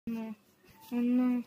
Hmm.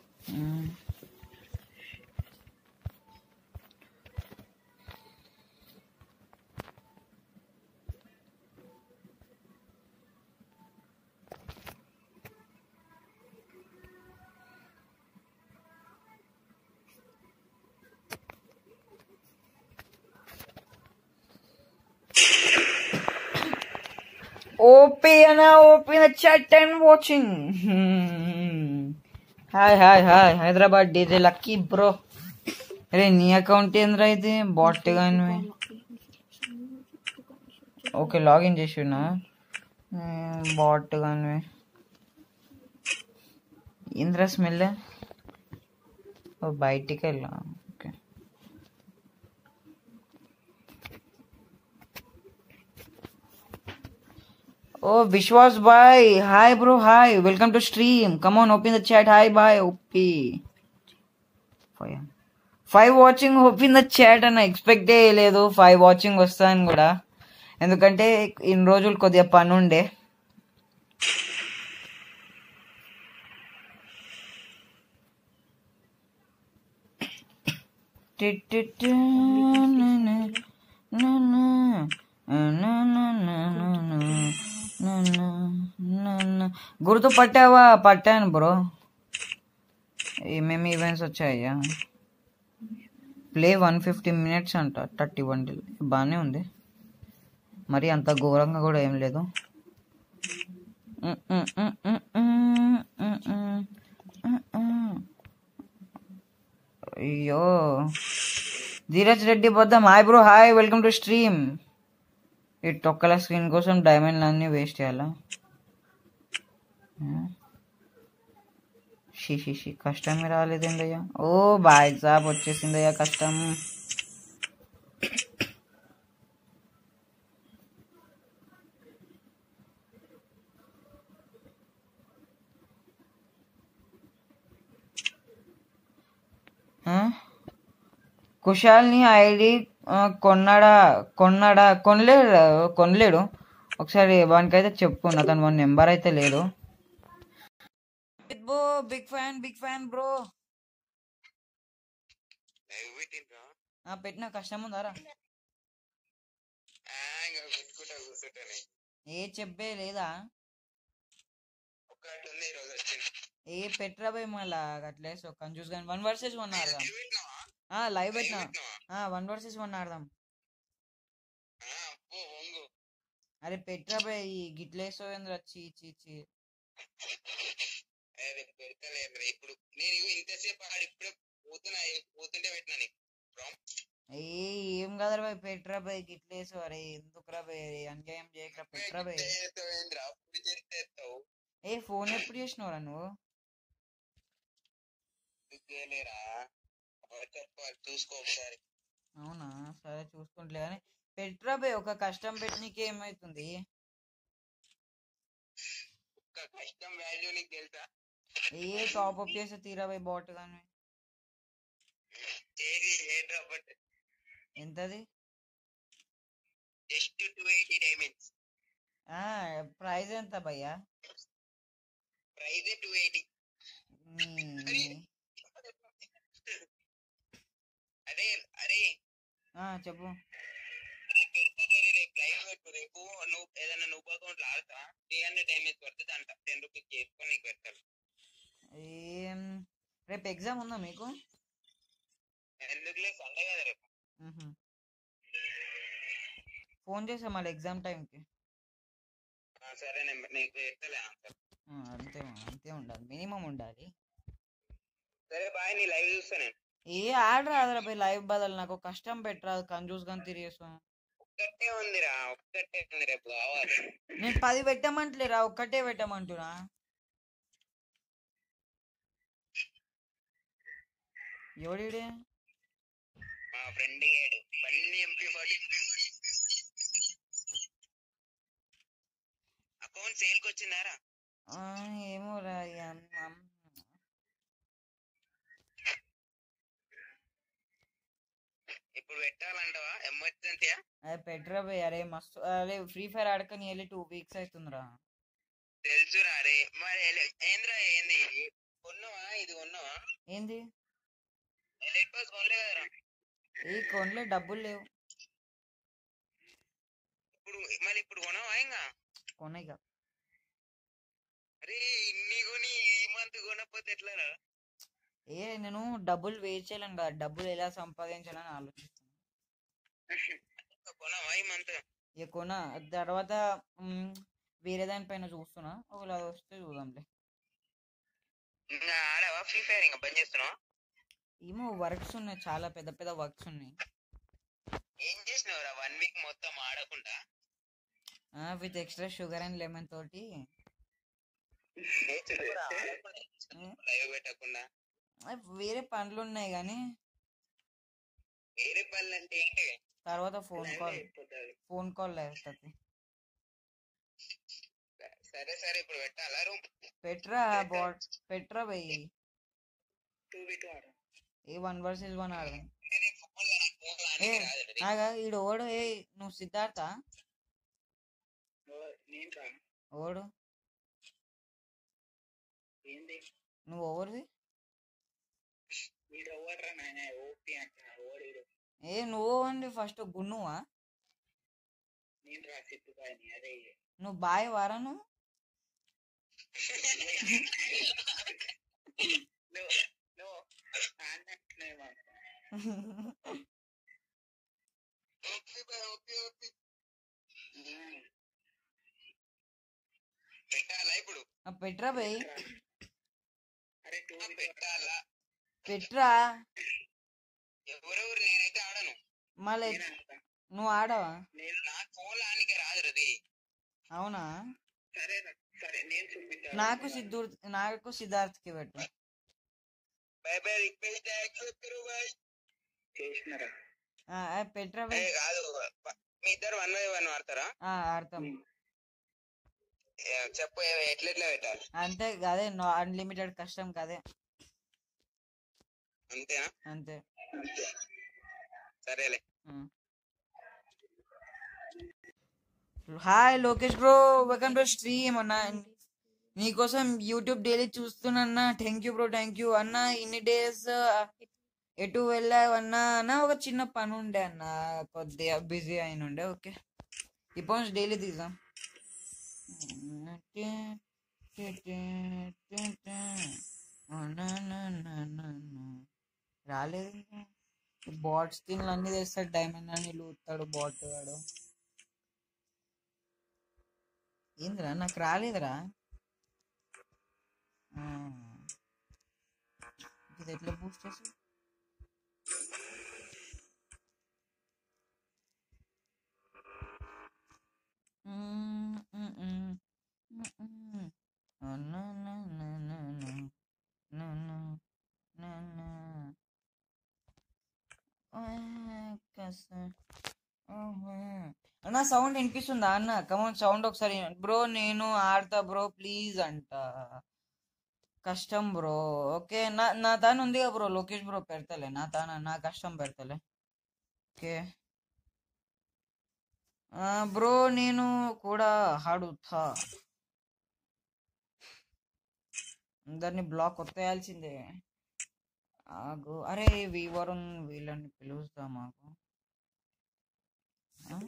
Open, open the chat and watching. Hmm. Hi hi hi Hyderabad DJ Lucky bro అరే నీ account ఏంద్రా ఇది bat కానీ okay login చేసినా బాట్ కానీ ఏంద్రా స్మెల్ ఓ బయటికి వెళ్ళా okay Oh, Vishwas bhai. Hi, bro. Hi. Welcome to stream. Come on, open the chat. Hi, bye. OP. Five. Five watching open the chat అని ఎక్స్పెక్ట్ చేయలేదు ఫైవ్ వాచింగ్ వస్తాయని కూడా ఎందుకంటే ఇన్ని రోజులు కొద్దిగా పని ఉండే గుర్తు పట్టావా పట్టాను బ్రో ఏమేమి ఈవెంట్స్ వచ్చాయ్యా ప్లే వన్ ఫిఫ్టీ మినిట్స్ అంట థర్టీ వన్ బాగానే ఉంది మరి అంత ఘోరంగా కూడా ఏం లేదు అయ్యో ధీరజ్ రెడ్డి బొద్దాం hi bro hi welcome to stream ఈ తొక్కల స్క్రీన్ కోసం డైమండ్ అన్ని వేస్ట్ చేయాలా షీ షీ షీ కష్టమే రాలేదేందయ్యా ఓ బాయ్ సాబ్ వచ్చేసిందయ్యా కష్టం ఆ? కుశాల్ని ఐడి కొన్నాడా కొన్నాడా కొనలేడు కొనలేడు ఒకసారి వానికైతే చెప్పు అతను వన్ నెంబర్ అయితే లేదు big fan big fan bro live పెట్టిండ్రా పెట్టిన కష్టం ఉందారా ఆ, ఇంకా పెట్టుకుంటా కూర్చుంటానే ఏ చెప్పే లేదా ఒక్కటి ఉంది ఈరోజు వచ్చింది ఏ పెట్టరా పోయి మళ్ళా అట్లే సో కన్ఫ్యూజ్ కానీ వన్ వర్సెస్ వన్ ఆడదాం లైవ్ పెట్టినావా? ఆ లైవ్ లైవ్ పెట్టినా పెట్టినావా? ఆ వన్ వర్సెస్ వన్ ఆడదాం ఆ, అబ్బో, వంగు. అరే పెట్టరా పోయి ఈ గిట్లేసోవేంద్ర చీ చీ చీ అరే, పెడతలేదురా. ఇప్పుడు నేను ఇగో ఇంతసేపు ఆడ ఇప్పుడే పోతున్నా పోతుంటే పెట్టినా నీకు ప్రాంప్ట్. ఏ ఏం కదరా పోయి పెట్టరా పోయి గిట్లేసో అరే ఎందుకురా పోయి అన్యాయం చేయకరా పెట్టరా పోయి ఇట్లా చేస్తావేంద్రా? అప్పుడు చేస్తే ఎత్తావు. ఏ ఫోన్ ఎప్పుడు చేసినవరా నువ్వు ఎందుకు చేయలేరా? వాట్సాప్ కాల్ చూసుకో ఒకసారి అవునా సరే చూసుకుంటలే కానీ పెట్టరా పోయి ఒక కష్టం పెట్టనీకి ఏమైతుంది ఒక్క కష్టం వాల్యూ నీకు తెలుసా ఏ టాప్ అప్ చేస్తే తీరా పోయి బాట్ కానీ చేసి హెడ్ బట్ ఎంతది జస్ట్ టూ ఎయిటీ డైమండ్స్ ఆ ప్రైస్ ఎంత భయ్యా ప్రైజ్ టూ ఎయిటీ నీ- అరే అరే ఆ చెప్పు లైవ్ పెట్టు రేపు నువ్వు ఏదైనా నువ్వు అకౌంట్ ఆడతా త్రీ హండ్రెడ్ డైమండ్స్ పడుతుంది అంట టెన్ రూపీస్ చేసుకొని నీకు పెడతారు ఏం రేపు ఎగ్జామ్ ఉందా మీకు ఎందుకులే సండే కదా రేపు మ్హూ. ఫోన్ చేసా మళ్ళీ ఎగ్జామ్ టైంకి ఆ, సరే నేను నీకు ఎత్తలే ఆన్సర్ అంతే అంతే ఉండాలి మినిమం ఉండాలి సరే బాయ్ నీ లైవ్ చూస్తా నేను ఏ ఆడ రాదురా పోయి లైవ్ బదులు నాకు కష్టం పెట్టరాదు కంజూస్ కానీ తిరిగేస్తాం ఒక్కటే ఉందిరా ఒక్కటే ఉంది రేపు కావాలి నేను పది పెట్టమంటలేరా ఒక్కటే పెట్టమంటున్నా ఎవడిడే మా ఫ్రెండ్ గాడు మళ్ళీ ఎంపీ ఫార్టీ అకౌంట్ సేల్కి వచ్చిందారా ఆ, ఏమో రా ఇక అమ్- ఇప్పుడు పెట్టాలంటావా ఎమర్జెన్సీయా అదే పెట్టరా పోయి అరే మస్తు అరే ఫ్రీ ఫైర్ ఆడకని వెళ్ళి టూ వీక్స్ అవుతుందిరా తెలుసురా రే మరి ఎల- ఏంద్రా ఏంది ఇది కొన్నావా ఇది కొన్నావా ఏంది ఎలైట్ పాస్ కొనలే కదరా ఏ కొనలే డబ్బులు లేవు ఇప్పుడు మళ్ళీ ఇప్పుడు కొనవా ఇంకా కొనయిక అరే ఇన్ని కొని ఈ మంత్ కొనకపోతే ఎట్లారా ఏ నేను డబ్బులు వేస్ట్ చేయలేను కదా డబ్బులు ఎలా సంపాదించాలని ఆలోచిస్తాను కొనవా ఈ మంత్ ఇక కొన తర్వాత మ్, వేరే దానిపైన చూస్తున్నా ఒకవేళ అది వస్తే చూద్దాంలే ఇంకా ఆడవా ఫ్రీ ఫైర్ ఇంకా బంద్ చేస్తున్నావా ఏమో వర్క్స్ ఉన్నాయి చాలా పెద్ద పెద్ద వర్క్స్ ఉన్నాయి ఏం చేసినావురా వన్ వీక్ మొత్తం ఆడకుండా with extra sugar and lemon తోటి లైవ్ పెట్టకుండా ఆ, వేరే పనులు ఉన్నాయి కానీ వేరే పనులు అంటే ఏంటి తర్వాత ఫోన్ కాల్ ఫోన్ కాల్ అవుతుంది సరే సరే ఇప్పుడు పెట్టాలా రూమ్ పెట్రా బాట్ పెట్రా బయ్యి టూ బి టూ ఆడు ఏ వన్ వర్సెస్ వన్ ఆడదాం ఫోన్ ఏ ఆగా ఈడు ఓడు ఏ నువ్వు సిద్ధార్థ నేను రా ఓడు ఏంది నువ్వు ఓవర్ది వీడు ఎవర్రా నాయన ఓపి అంట ఓడిడు ఏ నువ్వు అండి ఫస్ట్ గున్నువా నేను రా సిద్ధుబాయిని అదే నువ్వు బాయ్ వారా నువ్వు నువ్వు నువ్వు అన్నట్లేమో ఓపి బాయ్ ఓపి ఓపి పెట్టాలా ఇప్పుడు ఆ, పెట్రా బయ్ అరే టూ పెట్టాలా పెట్రా ఎవరెవరు నేనైతే ఆడను మళ్ళీ నువ్వు ఆడవా నేను నా ఫోన్ ఆనికి రాదు రది అవునా సరే సరే నేను చూపిస్తాను నాకు సిద్ధు నాకు సిద్ధార్థ్కి పెట్టు బై బై రిక్వెస్ట్ యాక్సెప్ట్ కరు బై చేసినారా ఆ, ఆ, పెట్రా బయ్ కాదు మీ ఇద్దరు వన్ బై వన్ వాడతారా ఆ, ఆడతాం ఏ, చెప్పు ఏ- ఎట్లా ఎట్లా పెట్టాలి అంతే అదే అన్లిమిటెడ్ కష్టం కదే అంతేనా అంతే సరేలే hi Lokesh bro welcome to stream అన్న నీకోసం యూట్యూబ్ డైలీ చూస్తున్నా thank you bro thank you అన్న ఇన్ని డేస్ ఎటు వెళ్ళావన్నా అన్న ఒక చిన్న పని ఉండే అన్న కొద్దిగా బిజీ అయిన ఉండే ఓకే ఇప్పుడు డైలీ తీద్దాం రాలేదు బాట్స్ తిని అన్ని తెస్తాడు డైమండ్ అని లూతాడు బాట్ వాడు ఏందిరా నాకు రాలేదురా ఆ. ఇది ఎట్లా బూస్ట్ చేసి అన్న సౌండ్ వినిపిస్తుందా అన్న కమౌన్ సౌండ్ ఒకసారి బ్రో నేను ఆడతా బ్రో ప్లీజ్ అంట కష్టం బ్రో ఓకే నా నా తాను ఉందిగా బ్రో లోకేష్ బ్రో పెడతలే నా తాన నా కష్టం పెడతలే ఓకే బ్రో నేను కూడా ఆడుతా అందరిని బ్లాక్ కొత్తేయాల్సిందే ఆగు అరే వీవరుణ్ వీళ్ళని పిలుస్తా మాకు ఆ?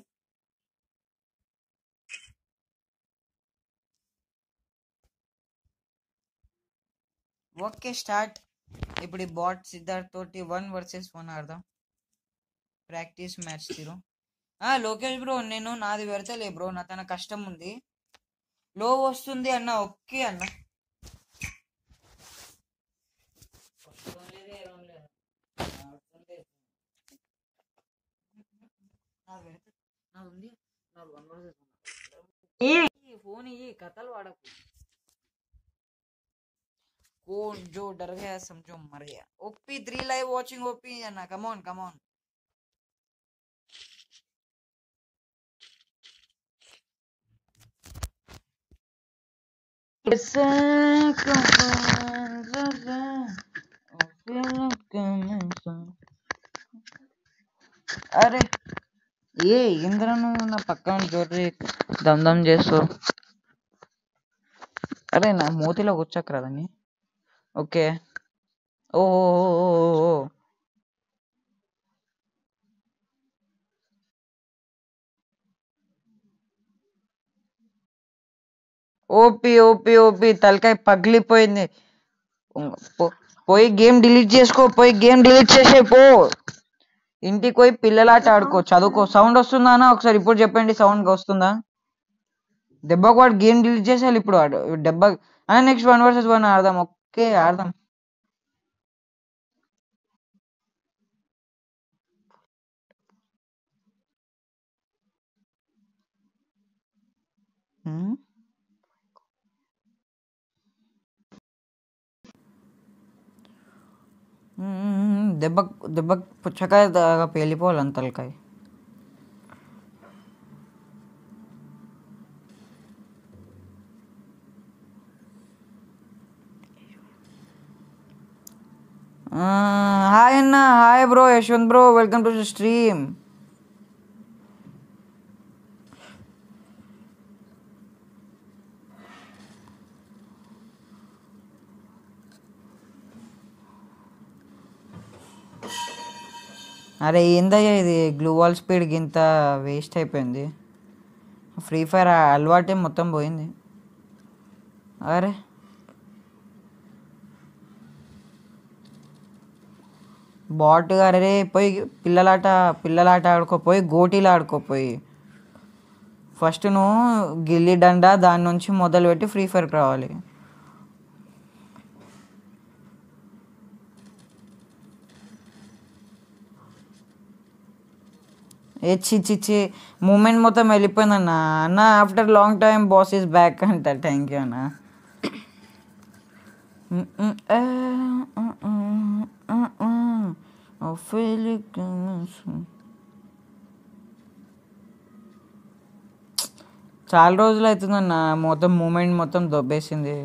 ఓకే స్టార్ట్ ఇప్పుడు ఈ బాట్ సిద్ధార్థ్ తోటి వన్ వర్సెస్ వన్ ఆడదాం ప్రాక్టీస్ మ్యాచ్ తీరు ఆ లోకేష్ బ్రో నేను నాది పెడతలే బ్రో నా తన కష్టం ఉంది లో వస్తుంది అన్న ఓకే అన్న ఫోన్ ఇయ్యి కథలు వాడకు कौन जो डर गया समझो मर गया OP three live watching OP अन्ना कम ऑन कम ऑन అరే ఏ ఇంద్ర నువ్వు నా పక్కన జోర్రి దమ్ దమ్ చేస్తావు అరే నా మూతిలో కూర్చోక రాదని ఓకే ఓ ఓ, ఓ, ఓ, ఓ, ఓ. ఓపి ఓపి ఓపి తలకాయ పగిలిపోయింది ఉం- పో- పోయి గేమ్ డిలీట్ చేసుకో పోయి గేమ్ డిలీట్ చేసే పో ఇంటికి పోయి పిల్లలాట ఆడుకో చదువుకో సౌండ్ వస్తుందా అన్న ఒకసారి ఇప్పుడు చెప్పండి సౌండ్ వస్తుందా దెబ్బకు వాడు గేమ్ డిలీట్ చేసేయాలి ఇప్పుడు వాడు దెబ్బ నెక్స్ట్ వన్ వర్సెస్ వన్ ఆడదాం ఓకే ఆడదాం హ్మ్? హ్మ్, దెబ్బ దెబ్బ పుచ్చకాయ దాకా పేలిపోవాలి అంత తలకాయ హాయ్ అన్న hi bro Yashwant bro welcome to stream అరే ఏందయ్యా ఇది గ్లూ వాల్ స్పీడ్ ఇంత వేస్ట్ అయిపోయింది ఫ్రీ ఫైర్ అలవాటే మొత్తం పోయింది అరే బాట్ అరే పోయి పిల్లలాట పిల్లలాట ఆడుకోపోయి గోటీలు ఆడుకోపోయి ఫస్ట్ నువ్వు గిల్లి డండా దాని నుంచి మొదలుపెట్టి ఫ్రీ ఫైర్కి రావాలి ఏ చి చి చి మూమెంట్ మొత్తం వెళ్ళిపోయింది అన్న అన్న after long time boss is back అంట థ్యాంక్ యూ అన్న చాలా రోజులు అవుతుందన్న మొత్తం మూమెంట్ మొత్తం దొబ్బేసింది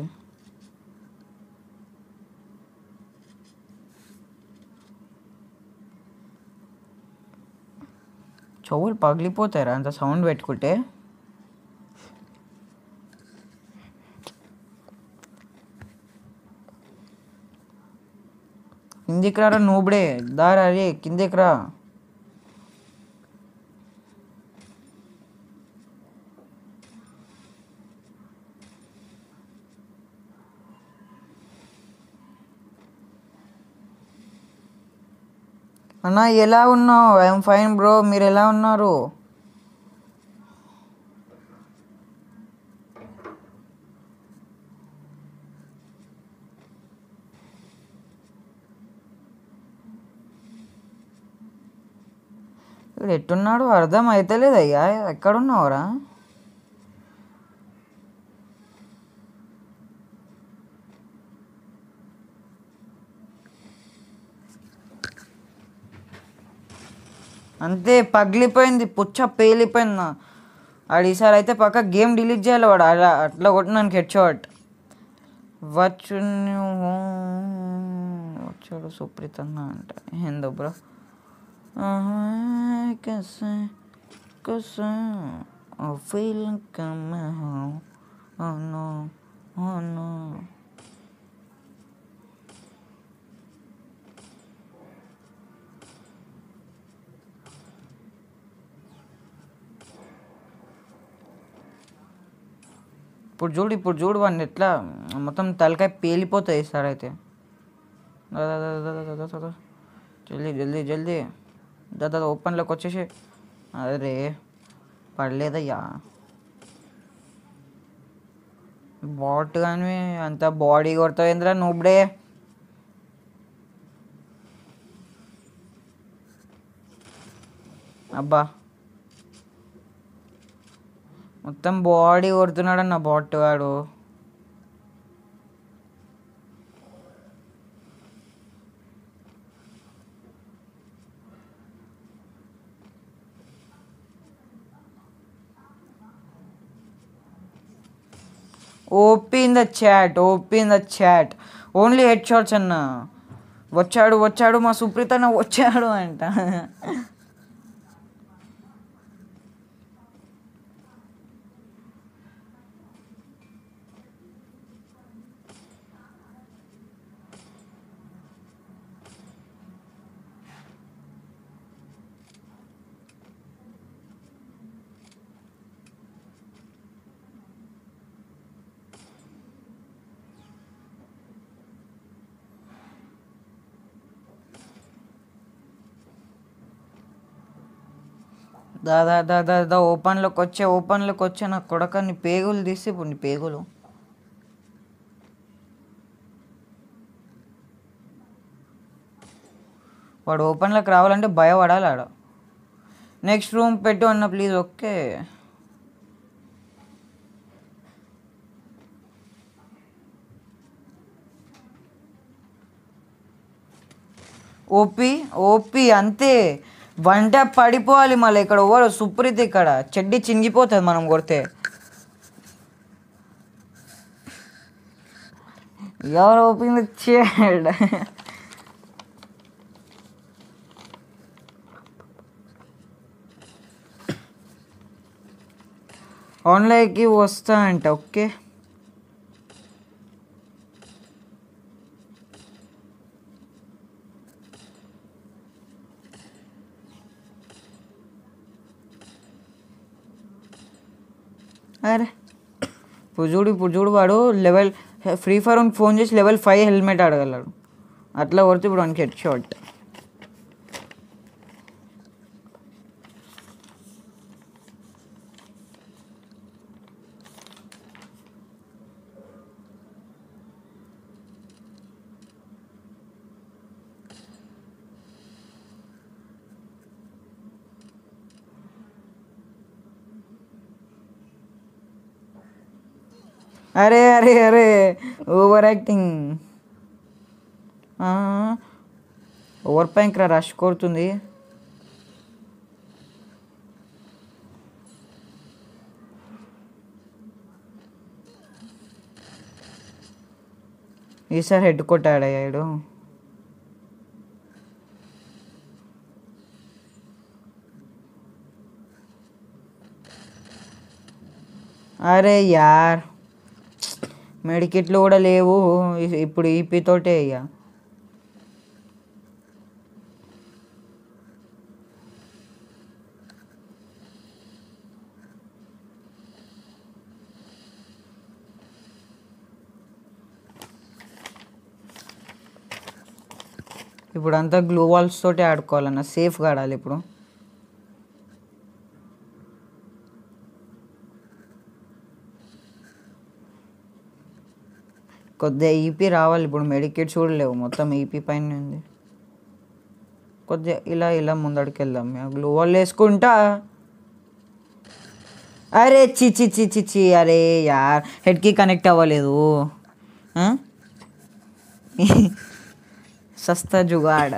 చెవులు పగిలిపోతారా అంత సౌండ్ పెట్టుకుంటే కిందికి రారా నూబడే దారా అరే కిందికి రా అన్న ఎలా ఉన్నావు ఐఎమ్ ఫైన్ బ్రో మీరు ఎలా ఉన్నారు ఇప్పుడు ఎట్టున్నాడు అర్థం అవుతలేదయ్యా ఎక్కడున్నావురా అంతే పగిలిపోయింది పుచ్చ పేలిపోయింది నా ఆడు ఈసారి అయితే పక్క గేమ్ డిలీట్ చేయాలి వాడు అలా అట్లా కొట్టినానికి హెడ్ షాట్ వచ్చు వచ్చాడు సుప్రీత్ అన్న అంట ఏందో బ్రో కసే కసే feel come Oh no, oh no. ఇప్పుడు చూడు ఇప్పుడు చూడు వాడిని ఎట్లా మొత్తం తలకాయ పేలిపోతాయి సార్ అయితే దా, దా, దా, దా, దా, దా, దా, దా. జల్దీ జల్దీ జల్దీ దాదా ఓపెన్లోకి వచ్చేసి అరే పడలేదయ్యా బాట్ కానీ అంత బాడీ కొడతావు ఏంద్రా నువ్వుడే అబ్బా మొత్తం బాడీ కొడుతున్నాడు అన్న బాట్ వాడు OP in the chat OP in the chat only headshots అన్న వచ్చాడు వచ్చాడు మా సుప్రీత్ అన్న వచ్చాడు అంట దాదా దాదా దా ఓపెన్లోకి వచ్చే ఓపెన్లోకి వచ్చే నా కొడక నీ పేగులు తీసి ఇప్పుడు నీ పేగులు వాడు ఓపెన్లోకి రావాలంటే భయపడాలి ఆడ నెక్స్ట్ రూమ్ పెట్టు అన్న ప్లీజ్ ఓకే ఓపి ఓపి అంతే వన్ ట్యాప్ పడిపోవాలి మళ్ళీ ఇక్కడ ఓవర్ సుప్రీత్ ఇక్కడ చెడ్డి చింగిపోతుంది మనం కొడితే ఎవరు ఓపెన్ చేయడు ఆన్లైన్కి వస్తా అంట ఓకే అరే ఇప్పుడు చూడు ఇప్పుడు చూడు వాడు లెవెల్ ఫ్రీ ఫైర్ ఫోన్ చేసి లెవెల్ ఫైవ్ హెల్మెట్ అడగలడు అట్లా కొడితే ఇప్పుడు వానికి హెడ్ షాట్ అరే అరే అరే ఓవర్ యాక్టింగ్ ఓవర్ పైంక్ రా రష్ కొడుతుంది ఈసారి హెడ్ కొట్టాడయ్యాడు అరే యార్ మెడికిట్లు కూడా లేవు ఇ- ఇప్పుడు ఈపీ తోటే ఇక ఇప్పుడు అంతా గ్లూ వాల్స్ తోటి ఆడుకోవాలన్న సేఫ్గా ఆడాలి ఇప్పుడు కొద్దిగా ఈపీ రావాలి ఇప్పుడు మెడికేట్స్ కూడా లేవు మొత్తం ఈపీ పైన ఉంది కొద్దిగా ఇలా ఇలా ముందడికి వెళ్దాం గ్లూ వాల్ వేసుకుంటా అరే చి చి చి చి చి అరే యార్ హెడ్కి కనెక్ట్ అవ్వలేదు ఆ? సస్తా జుగాడ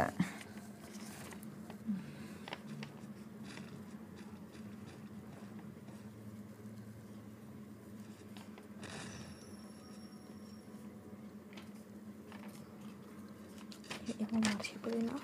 ఏమో మర్చిపోయినా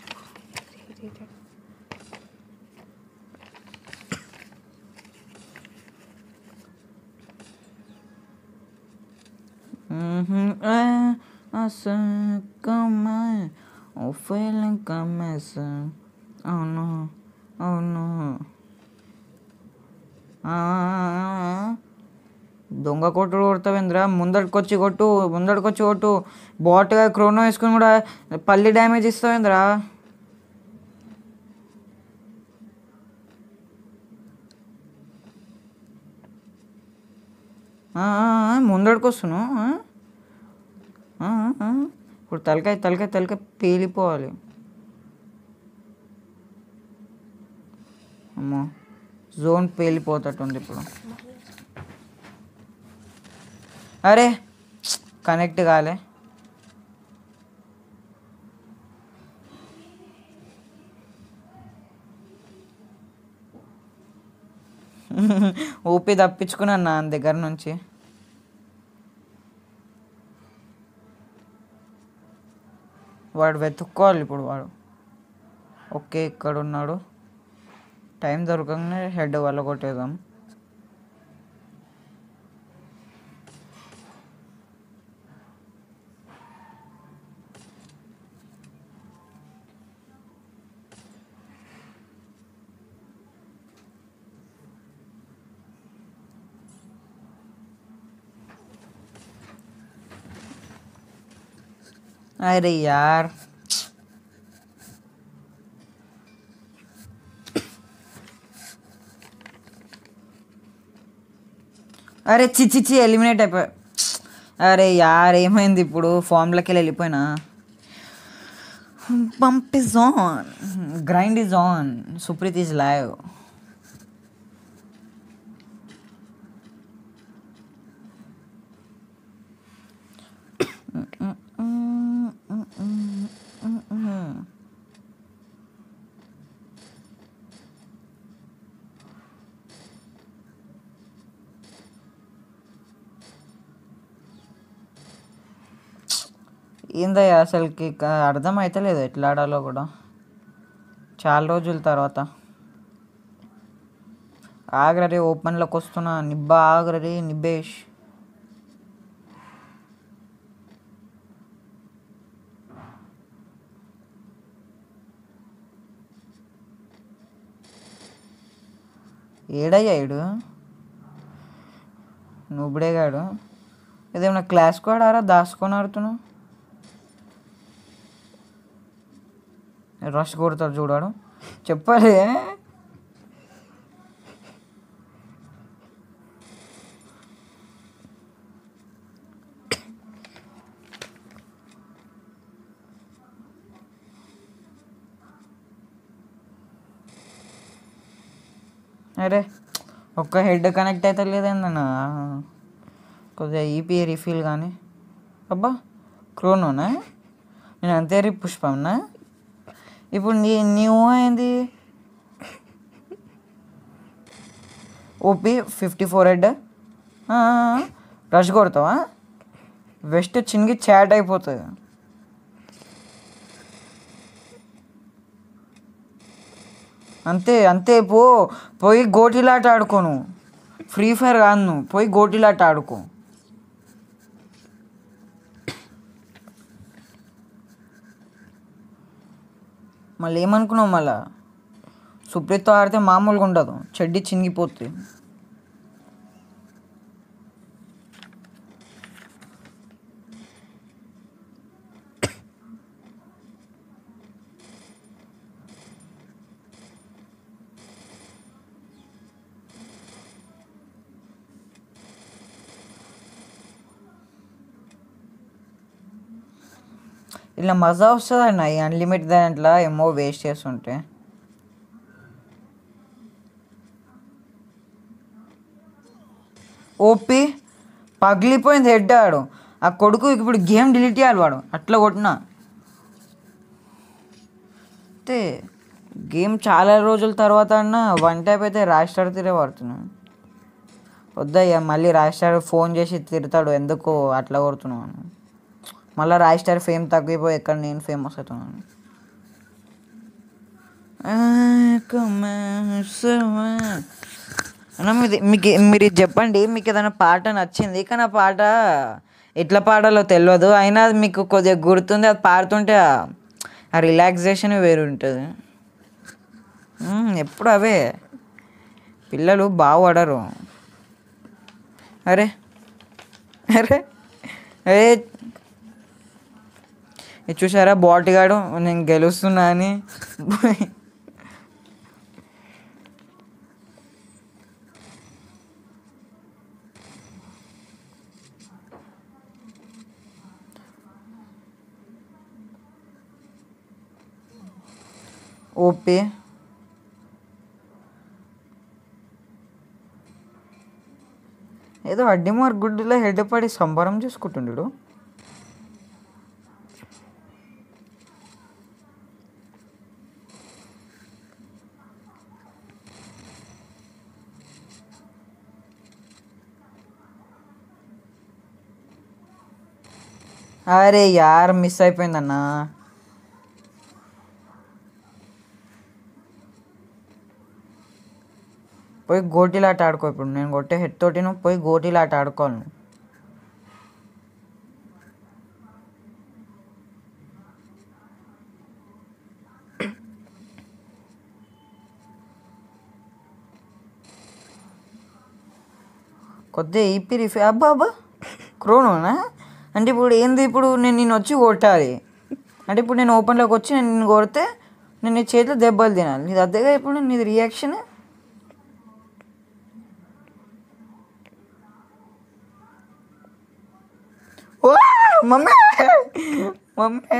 Mhm, é, assim, como é? O feeling começa. Oh no, oh no. ఆ, ఆ, ఆ. దొంగ కొట్టుడు కొడతావేంద్రా ముందడికొచ్చి కొట్టు ముందడికొచ్చి కొట్టు బాట్గా క్రోనో వేసుకుని కూడా పల్లి డ్యామేజ్ ఇస్తావేంద్రా ఆ, ఆ, ఆ, ముందడికి వస్తున్నావు ఆ? ఆ, ఆ, ఆ. ఇప్పుడు తలకాయ తలకాయ తలకాయ పేలిపోవాలి అమ్మో జోన్ పేలిపోతట్టుంది ఇప్పుడు అరే కనెక్ట్ కాలే ఊపి తప్పించుకున్నాను నా దగ్గర నుంచి వాడు వెతుక్కోవాలి ఇప్పుడు వాడు ఓకే ఇక్కడ ఉన్నాడు టైం దొరకగానే హెడ్ వల్ల కొట్టేద్దాం अरे यार అరే చిచ్చి చి ఎలిమినేట్ అయిపోయా అరే యార్ ఏమైంది ఇప్పుడు ఫామ్లోకి వెళ్ళి వెళ్ళిపోయినా pump is on grind is on Supreeth is live ఏందయ్యా అసలుకి క- అర్థం అవుతలేదు ఎట్లా ఆడాలో కూడా చాలా రోజుల తర్వాత ఆగ్రరే ఓపెన్లోకి వస్తున్నా నిబ్బా ఆగ్రరే నిబ్బేష్ ఏడయ్యా ఏడు నువ్వుడేగాడు ఇదేమన్నా క్లాస్ కూడా ఆరా దాచుకొని ఆడుతున్నావు రష్ కొడతాడు చూడాడు చెప్పాలి అరే ఒక్క హెడ్ కనెక్ట్ అయితే లేదేందన్న కొద్దిగా ఈపీ రీఫిల్ కానీ అబ్బా క్రోనోనా నేను అంతే రీ పుష్పంనా ఇప్పుడు నీ నీ ఊహ ఏంది OP fifty four head rush కొడతావా వెస్ట్ చినిగి చాట్ అయిపోతుంది అంతే అంతే పో పోయి గోటీలాట ఆడుకోను ఫ్రీ ఫైర్ కాదు నువ్వు పోయి గోటీలాట ఆడుకో మళ్ళీ ఏమనుకున్నావు మళ్ళా సుప్రీత్తో ఆడితే మామూలుగా ఉండదు చెడ్డి చినిగిపోతుంది ఇలా మజా వస్తుంది అన్న ఈ అన్లిమిట్ దాంట్లో ఏమో వేస్ట్ చేస్తుంటే ఓపి పగిలిపోయింది హెడ్ ఆడు ఆ కొడుకు ఇప్పుడు గేమ్ డిలీట్ చేయాలి వాడు అట్లా కొట్టినా అయితే గేమ్ చాలా రోజుల తర్వాత అన్న వన్ టైప్ అయితే రాస్టార్ తిరే పడుతున్నాను వద్దయ్యా మళ్ళీ రాస్టార్ ఫోన్ చేసి తిడతాడు ఎందుకు అట్లా కొడుతున్నావు అని మళ్ళీ రాస్టార్ ఫేమ్ తగ్గిపోయి ఎక్కడ నేను ఫేమస్ అవుతున్నాను అన్న మీది మీకు మీరు ఇది చెప్పండి మీకు ఏదైనా పాట నచ్చింది కానీ ఆ పాట ఎట్లా పాడాలో తెలియదు అయినా అది మీకు కొద్దిగా గుర్తుంది అది పాడుతుంటే ఆ- ఆ రిలాక్సేషన్ వేరు ఉంటుంది మ్మ్, ఎప్పుడు అవే పిల్లలు బాగుపడరు అరే అరే అరే ఇది చూసారా బాటిగాడు నేను గెలుస్తున్నా అని ఓపే ఏదో అడ్డిమార్ గుడ్డులో హెడ్ పడి సంబరం చేసుకుంటుండడు అరే యార్ మిస్ అయిపోయిందన్నా పోయి గోటీలాట ఆడుకో ఇప్పుడు నేను కొట్టే హెడ్ తోటి నువ్వు పోయి గోటీలాట ఆడుకోవాలి నువ్వు కొద్దిగా ఈపీ రిఫీ అబ్బా అబ్బా క్రోనోనా అంటే ఇప్పుడు ఏంది ఇప్పుడు నేను నిన్ను వచ్చి కొట్టాలి అంటే ఇప్పుడు నేను ఓపెన్లోకి వచ్చి నేను నిన్ను కొడితే నేను నీ చేతిలో దెబ్బలు తినాలి నీది అదేగా ఇప్పుడు నీది రియాక్షన్ ఓ మమ్మీ మమ్మీ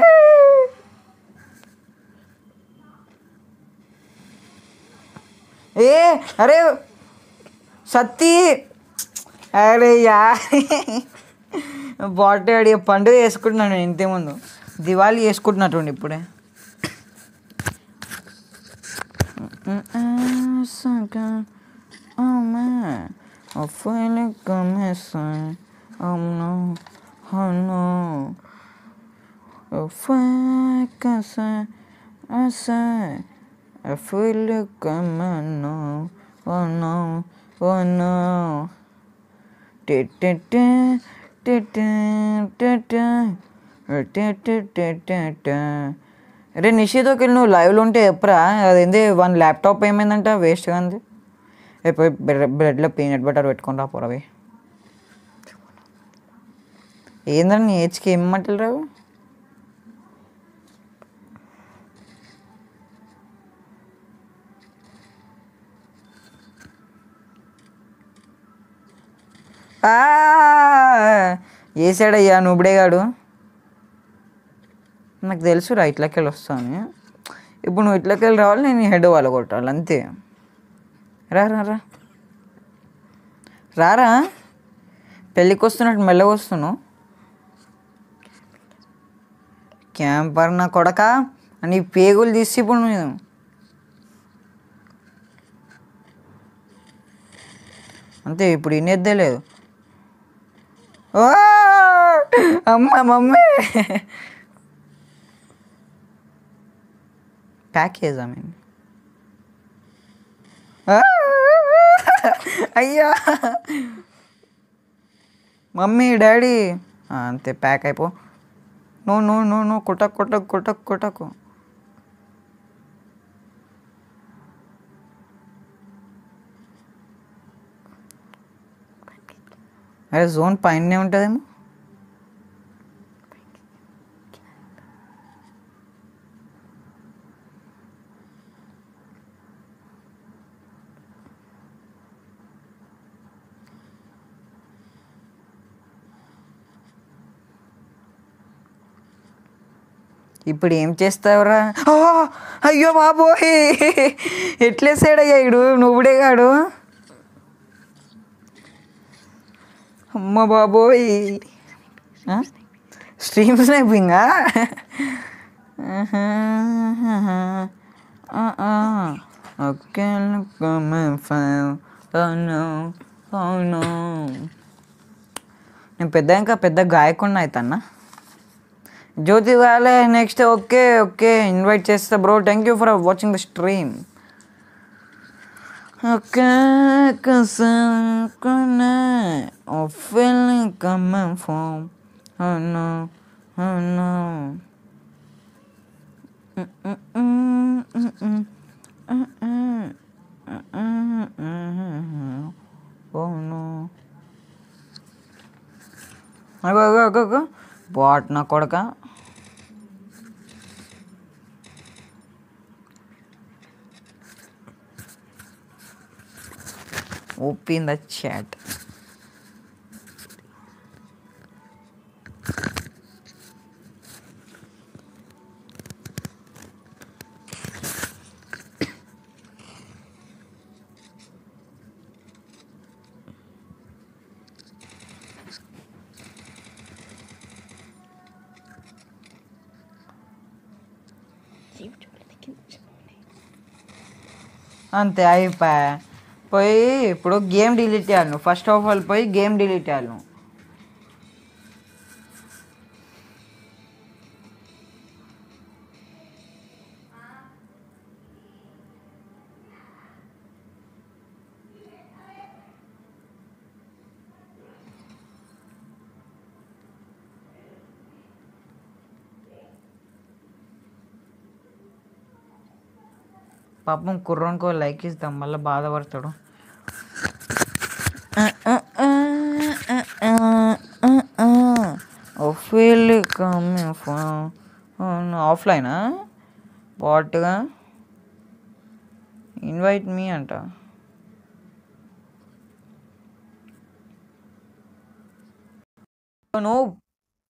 ఏ అరే సత్తి అరే యా బాటడి పండుగ చేసుకుంటున్నాను నేను ఇంతే ముందు దివాళీ చేసుకుంటున్నట్టుండి ఇప్పుడే Oh man, I feel like I'm missing. Oh no, oh no. If I can say, I say, I feel like I'm a no. Oh no, oh no. Da-da-da, da-da, da-da, da-da-da-da-da. అరే నిషేధోకి నువ్వు లైవ్లో ఉంటే ఎప్పుడా అదేంది one laptop ఏమైందంట వేస్ట్గా ఉంది పోయి bread బ్రెడ్లో peanut butter పెట్టుకొని రా పొరవి ఏందని నీ ఏజ్కి ఏం మంటలు రావు ఆ, వేసాడయ్యా నువ్వుడేగాడు నాకు తెలుసురా ఇట్లకి వెళ్ళి వస్తాను ఇప్పుడు నువ్వు ఇట్లకి వెళ్ళి రావాలి నేను హెడ్ వాళ్ళు కొట్టాలి అంతే రా రా రా రారా పెళ్ళికి వస్తున్నట్టు మెల్లగా వస్తున్నావు క్యాంపర్ నా కొడక నీ పేగులు తీసి ఇప్పుడు నేను అంతే ఇప్పుడు ఇనేద్దే లేదు ఓ అమ్మ మమ్మీ ప్యాక్ చేద్దాం మేము ఆ! అయ్యా మమ్మీ డాడీ ఆ, అంతే ప్యాక్ అయిపో నో నో నో నో కొట్టకు కొట్టకు కొట్టకు కొట్టకు అరే జోన్ పైనే ఉంటుందేమో ఇప్పుడు ఏం చేస్తావురా ఆ! అయ్యో బాబోయ్ ఎట్లేసాడయ్యా ఇడు నువ్వుడేగాడు అమ్మ బాబోయ్ స్ట్రీమ్ స్నైపింగా ఓకే నేను పెద్ద ఇంకా పెద్ద గాయకుండా అవుతానా జ్యోతి వాలే నెక్స్ట్ ఓకే ఓకే ఇన్వైట్ చేస్తా bro thank you for watching the stream okay కసకునే ఓ feeling coming from Oh no, oh no. Oh no. అగో అగో అగో అగో బాట్ నా కొడక ఓపెన్ ద చాట్ అంతే అయిపోయా పోయి ఇప్పుడు గేమ్ డిలీట్ చేయాలి నువ్వు ఫస్ట్ ఆఫ్ ఆల్ పోయి గేమ్ డిలీట్ చేయాలి నువ్వు పాపం కుర్రోనికో లైక్ ఇస్తాం మళ్ళీ బాధపడతాడు ఫీల్ కమింగ్ ఫ్రమ్ ఆఫ్లైనా బాట్గా ఇన్వైట్ మీ అంట నువ్వు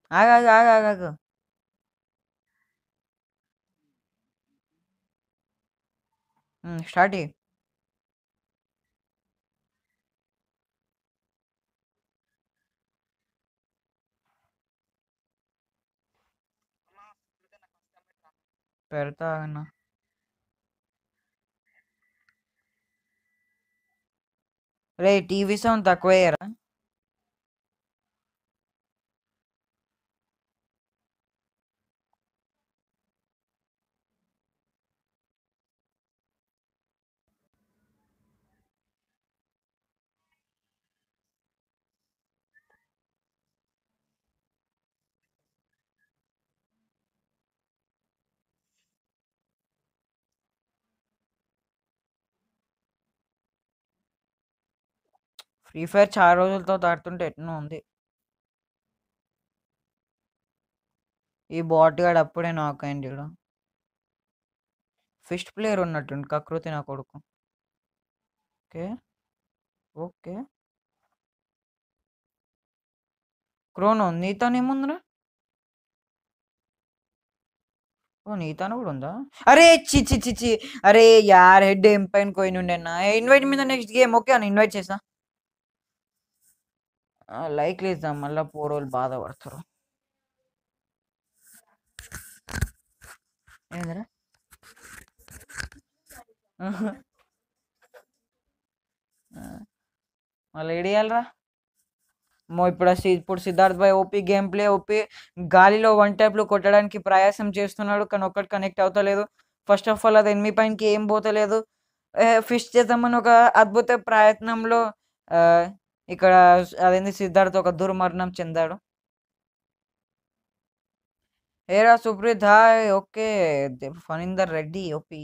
ఆగు ఆగు ఆగు ఆగు ఆగు ఉమ్, స్టార్ట్ చేయి పెడతా అన్న రే టీవీ సౌండ్ తక్కువ వేయరా ఫ్రీ ఫైర్ చాలా రోజులతో ఆడుతుంటే ఎట్నో ఉంది ఈ బాట్ గాడు అప్పుడే నాక్ అయింది ఇక్కడ ఫిస్ట్ ప్లేయర్ ఉన్నట్టుండి కకృతి నా కొడుకు ఓకే ఓకే క్రోనో నీతోనేముందిరా ఓ నీతాను కూడా ఉందా అరే చి చి చి చి అరే యార్ హెడ్ ఏం పైన పోయిన ఉండేనా ఇన్వైట్ మీద నెక్స్ట్ గేమ్ ఓకే అని ఇన్వైట్ చేసా లైక్ లేద్దాం మళ్ళా పోరోళ్ళు బాధపడతారు ఏందిరా మళ్ళీ ఏడియాలరా మో ఇప్పుడు ఆ సి- ఇప్పుడు సిద్ధార్థ్ భాయ్ ఓపీ గేమ్ ప్లే ఓపీ గాలిలో వన్ ట్యాప్లో కొట్టడానికి ప్రయాసం చేస్తున్నాడు కానీ ఒక్కటి కనెక్ట్ అవుతలేదు ఫస్ట్ ఆఫ్ ఆల్ అది ఎనిమి పైనకి ఏం పోతలేదు ఫిష్ చేద్దామని ఒక అద్భుత ప్రయత్నంలో ఆ, ఇక్కడ అదేంది సిద్ధార్థ్ ఒక దుర్మరణం చెందాడు ఏరా Supreeth hi okay Phanindar Reddy OP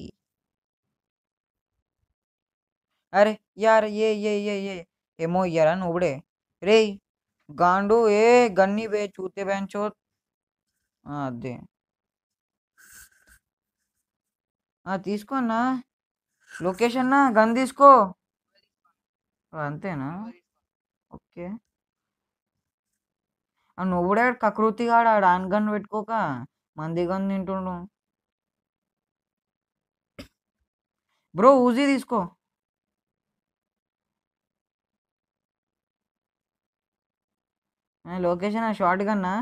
అరే యార్ ఏ ఏ ఏ ఏ ఏమో ఇయ్యారా నువ్వుడే రేయ్ గాండు ఏ గన్ని వే చూతే బెంచో అదే ఆ, తీసుకో అన్నా లొకేషన్ నా గన్ తీసుకో ఓ, అంతేనా ఓకే ఆ నువ్వుడే కకృతిగా ఆడ ఆన్ గన్ పెట్టుకోక మంది గన్ తింటుండు బ్రో ఊజీ తీసుకో లొకేషన్ షార్ట్ గన్నా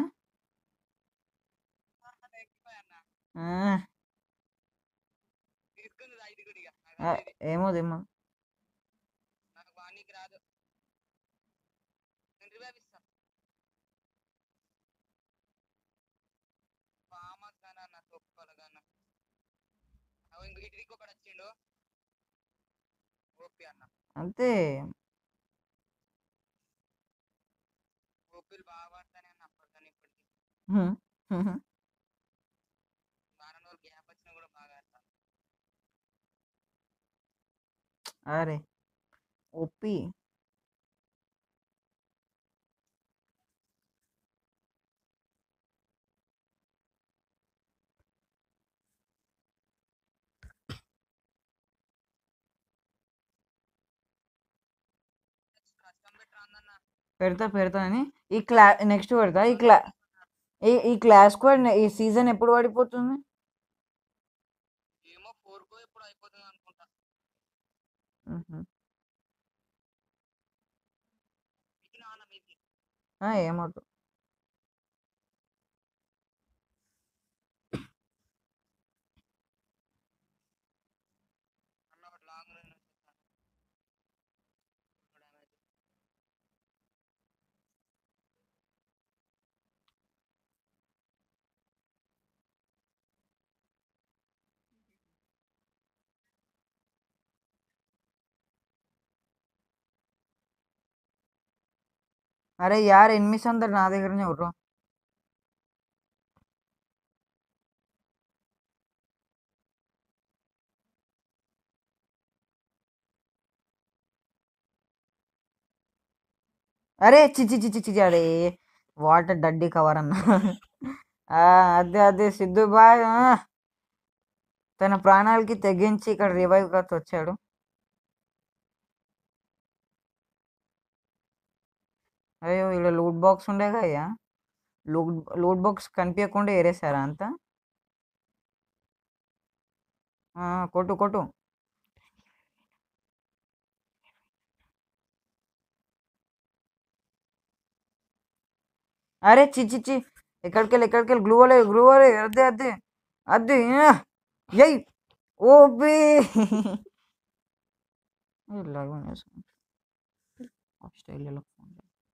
ఆ, తీసుకుంది ఇది కూడా ఇక నాకు ఆ, అదేది. ఏమో ఏమో నాకు వానికి రాదు నేను రివైవ్ ఇస్తా ఫామస్ గానా నా తొక్కలు గానా అవి ఇంక ఇటుకి ఒకటి వచ్చిండు ఓపి అన్న అంతే ఓపీలు బాగా పడతానే అన్న అప్పటికని ఇప్పటికి హ్మ్, హ్మ్, హ్మ్. వారం రోజులు గ్యాప్ వచ్చినా కూడా బాగా ఆడతాను అరే ఒప్పి కష్టం పెట్టి రాందన్న పెడతా పెడతా అని ఈ క్లా నెక్స్ట్ పెడతా ఈ క్లా ఈ ఈ క్లాస్ కూడా ఈ సీజన్ ఎప్పుడు పడిపోతుంది ఏమో ఫోర్కో ఎప్పుడు అయిపోతుంది అనుకుంటా మ్హూ. మీకు నాన్న మీకు ఆ, ఏమవుతుంది అన్న ఒకటి లాంగ్ రన్ వచ్చేస్తాను అరే యార్ ఎనిమిస్ అందరు నా దగ్గరనే ఉర్రు అరే చిచి చిచి చిచి అరే వాటర్ డడ్డీ కవర్ అన్న ఆ, అదే అదే సిద్ధు బాయ్ ఆ. తన ప్రాణాలకి తెగించి ఇక్కడ రివైవ్ గా వచ్చాడు అయ్యో ఇలా లూట్ బాక్స్ ఉండేగా అయ్యా లోడ్ లోడ్ బాక్స్ కనిపించకుండా ఏరేసారా అంతా ఆ, కొట్టు కొట్టు అరే చి చి చి ఎక్కడికి వెళ్ళి ఎక్కడికి వెళ్ళి గ్లూ వాలే గ్లూ వాలే అదే అదే అదే ఎయ్ ఓబే ఆస్ట్రేలియాలో ఫోన్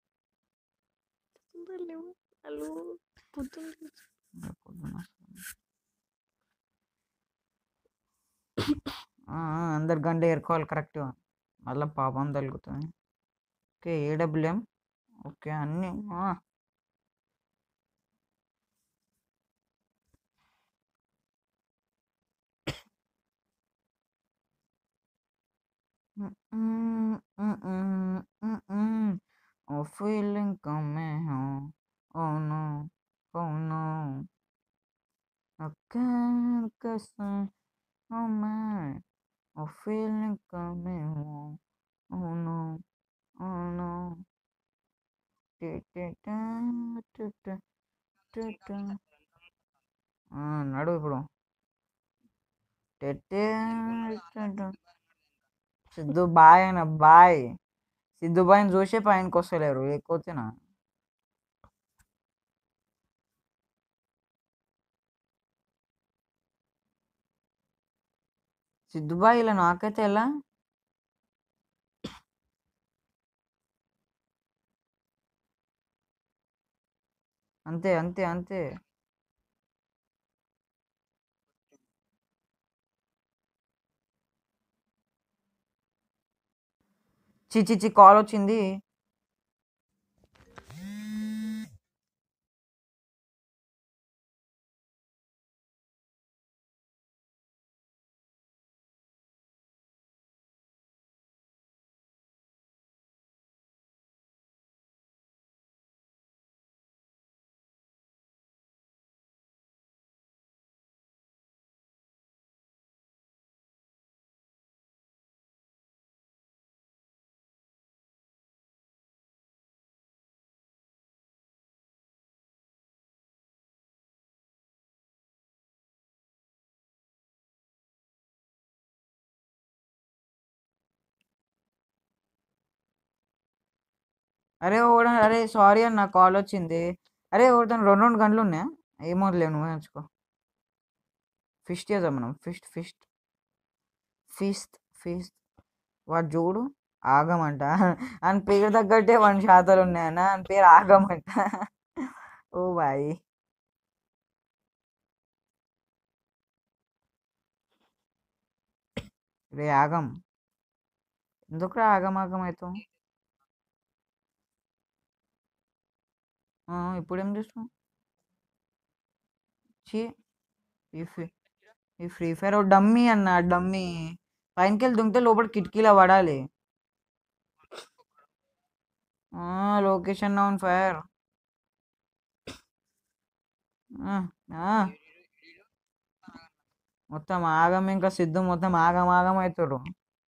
హలో పొద్దున్న అందరు గంట ఏరుకోవాలి కరెక్ట్గా మళ్ళీ పాపం తగులుతుంది ఓకే ఏడబ్ల్యూఎం ఓకే అన్నీ ఆ. Mm, mm, mm, mm, mm. A feeling coming home. Oh no, oh no. I can't guess it. Oh man, a feeling coming home. Oh no, oh no. Da, da, da, da, da, da, da. ఆ, నడు ఇప్పుడు టే, టే, టే, టే. సిద్ధు బాయ్ అయిన బాయ్ సిద్ధు బాయ్ని చూసే పైనకి వస్తలేరు లేకపోతేనా సిద్ధు బాయ్ ఇలా నాకైతే ఎలా అంతే అంతే అంతే చి చి చి కాల్ వచ్చింది అరే ఓడ అరే సారీ అన్న కాల్ వచ్చింది అరే ఓడతాను రెండు రెండు గంటలు ఉన్నాయా ఏమో లేవు నువ్వే ఉంచుకో ఫిస్ట్ చేద్దాం మనం ఫిస్ట్ ఫిస్ట్ ఫిస్ట్ ఫిస్ట్ వాడు చూడు ఆగమంట అని పేరు తగ్గట్టే వన్ శాతాలు ఉన్నాయన్న అని పేరు ఆగమంట ఓ బాయ్ రే ఆగం ఎందుకు ఆగం ఆగం అవుతావు ఇప్పుడు ఏం చేస్తావు చీ ఈ ఫ్రీ ఈ ఫ్రీ ఫైర్ డమ్మీ అన్న డమ్మీ పైనకి వెళ్ళి దుంకితే లోపల కిటికీలో పడాలి లొకేషన్ ఆన్ ఫైర్ మొత్తం ఆగం ఇంకా సిద్ధు మొత్తం ఆగం ఆగం అవుతారు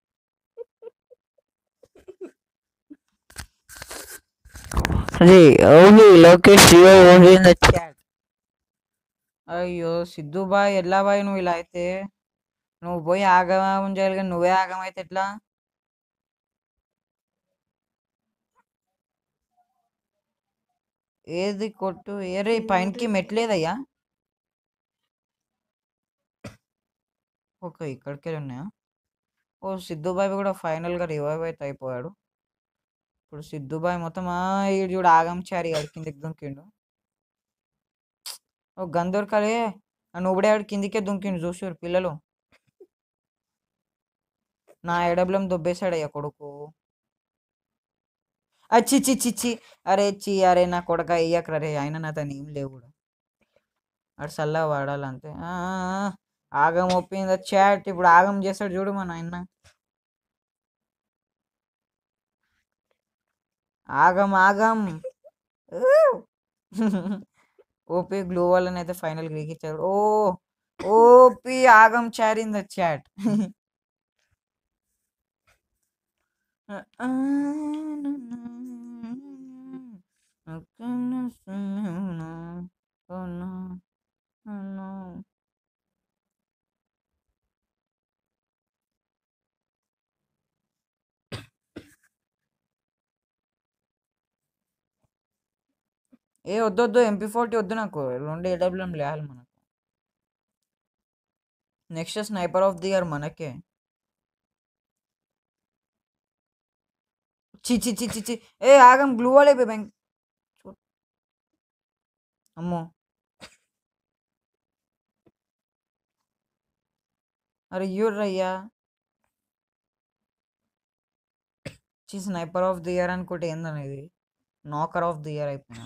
అదే only Lokesh only in the chat అయ్యో సిద్ధు బాయ్ ఎట్లా బాయ్ నువ్వు ఇలా అయితే నువ్వు పోయి ఆగమం చేయాలి కానీ నువ్వే ఆగం అయితే ఎట్లా ఏది కొట్టు ఏరే పైనకి మెట్లేదయ్యా ఓకే ఇక్కడికే ఉన్నాయా ఓ సిద్ధుబాయ్ కూడా ఫైనల్గా రివైవ్ అయితే అయిపోయాడు ఇప్పుడు సిద్ధుబాయ్ మొత్తం ఆ ఈడు చూడు ఆగం చారి ఆడి కిందకి దుంకిండు ఓ గన్ దొరకాలే నువ్వుడే ఆడు కిందికే దుంకిండు చూసారు పిల్లలు నా ఎడబ్లం దొబ్బేశాడయ్యా కొడుకు అచ్చి చి చి చి అరే చి అరే నా కొడక అయ్యాక రే ఆయన నా తను ఏం లేవు కూడా అటు చల్లగా వాడాలంతే ఆ, ఆ, ఆ. ఆగం ఒప్పింది చాట్ ఇప్పుడు ఆగం చేస్తాడు చూడు మా నాయన ఆగం ఆగం ఓపీ గ్లూ వాళ్ళని అయితే ఫైనల్ గీకిచ్చారు ఓ ఓపీ ఆగం చారింద చాట్ ఏ వద్దు వద్దు ఎంపీ ఫోర్టీ వద్దు నాకు రెండు ఏడబ్ల్యూఎం లేయాలి మనకు next sniper of the year మనకే చి చి చి చి చి ఏ ఆగం గ్లూ వాల్ అయిపోయి బ్యాంక్ అమ్మో అరే అయ్యా చి స్నైపర్ ఆఫ్ ది ఇయర్ అనుకుంటే ఏందనేది నాకర్ ఆఫ్ ది ఇయర్ అయిపోయినా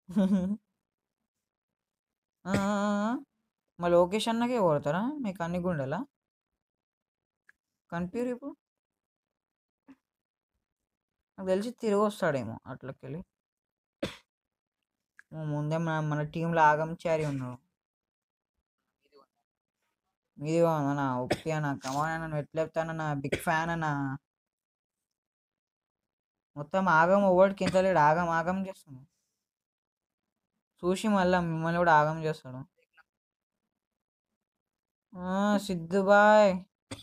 ఆ, ఆ, ఆ. మా లోకేష్ అన్నకే కొడతారా మీకు అన్ని గుండెలా కనిపించరు ఇప్పుడు నాకు తెలిసి తిరిగి వస్తాడేమో అట్లకెళ్ళి ఓ ముందే మన మన టీంలో ఆగం చారి ఉన్నాడు మీది అన్న ఓకే అన్న కమాన్ అన్న నువ్వు ఎట్లా చెప్తానన్నా బిగ్ ఫ్యాన్ అన్న మొత్తం ఆగం ఓవర్డ్కి ఇంత లేడు ఆగం ఆగం చేస్తున్నాడు చూసి మళ్ళీ మిమ్మల్ని కూడా ఆగం చేస్తాడు ఆ, సిద్ధు బాయ్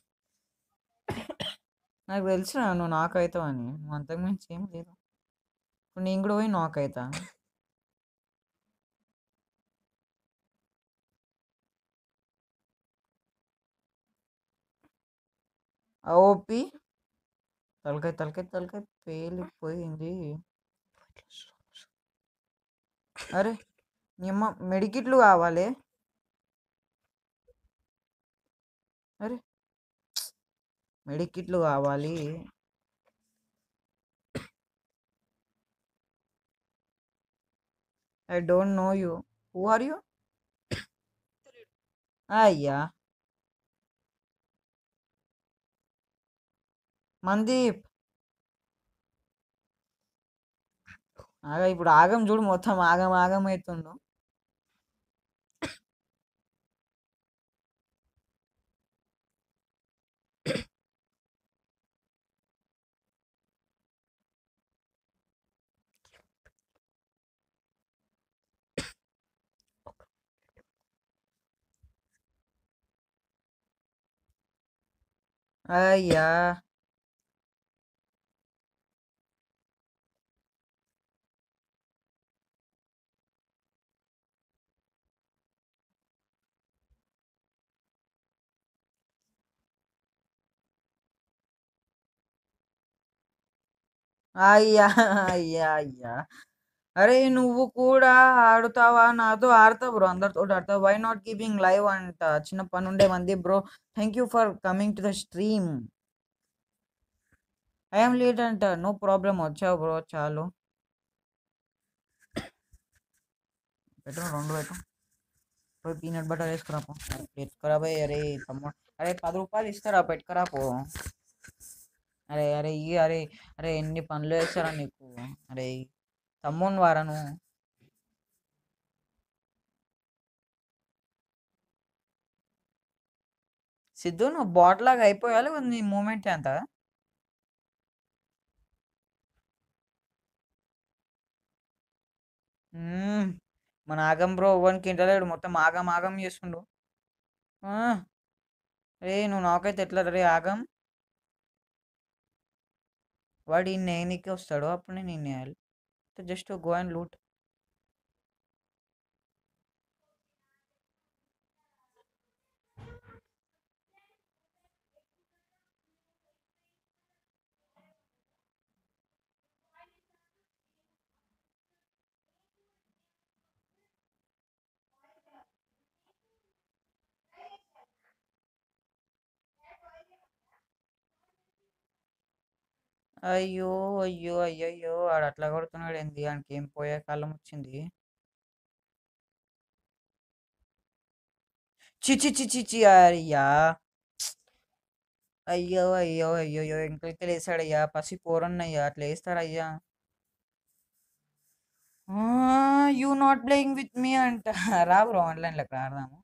నాకు తెలుసు నువ్వు నాక్ అవుతావు అని నువ్వు అంతకు మించి ఏం లేదు ఇప్పుడు నేను కూడా పోయి నాక్ అవుతా ఓపి తలకాయ తలకాయ తలకాయ పేలిపోయింది అరే నీ అమ్మ మెడికిట్లు కావాలి అరే మెడికిట్లు కావాలి I don't know you who are you అయ్యా మందీప్ ఆగా ఇప్పుడు ఆగం చూడు మొత్తం ఆగం ఆగం అవుతుండు అయ్యా అయ్యా అయ్యా అయ్యా అరే నువ్వు కూడా ఆడుతావా నాతో ఆడతావు బ్రో అందరితో ఆడతావు వై నాట్ కీపింగ్ లైవ్ అంట చిన్న పని ఉండే మంది bro thank you for coming to the stream I'm late అంట నో ప్రాబ్లం వచ్చావు బ్రో చాలు పెట్టు రెండు పెట్టు పోయి పీనట్ బటర్ వేసుకురా పో పెట్టుకురా పోయి అరే తమ్ముడు అరే పది రూపాయలు ఇస్తారా పెట్టుకురా పో అరే అరే ఇయ్యి అరే అరే ఎన్ని పనులు వేస్తారా నీకు అరే తమ్ముని వారను సిద్ధు నువ్వు బాట్ లాగా అయిపోయాలి నీ మూమెంట్ అంత మ్మ్. మన ఆగం బ్రో ఓవన్కి ఇంటలేడు మొత్తం ఆగం ఆగం చేస్తుండు ఆ, రే నువ్వు నాకైతే ఎట్లా రే ఆగం వాడు ఈ నేనికి వస్తాడు అప్పుడు నేను ఈ నేయాలి జస్ట్ గో అండ్ లూట్ అయ్యో అయ్యో అయ్యయ్యో ఆడు అట్లా కొడుతున్నాడు ఏంది ఆయనకి ఏం పోయే కాలం వచ్చింది చి చి చి చి చి అయ్యా అయ్యో అయ్యో అయ్యో అయ్యో ఇంకైతే లేసాడయ్యా పసి పోరన్నయ్యా అట్లా వేస్తాడయ్యా you not playing with me అంట రా బ్రో ఆన్లైన్లోకి ఆడదాము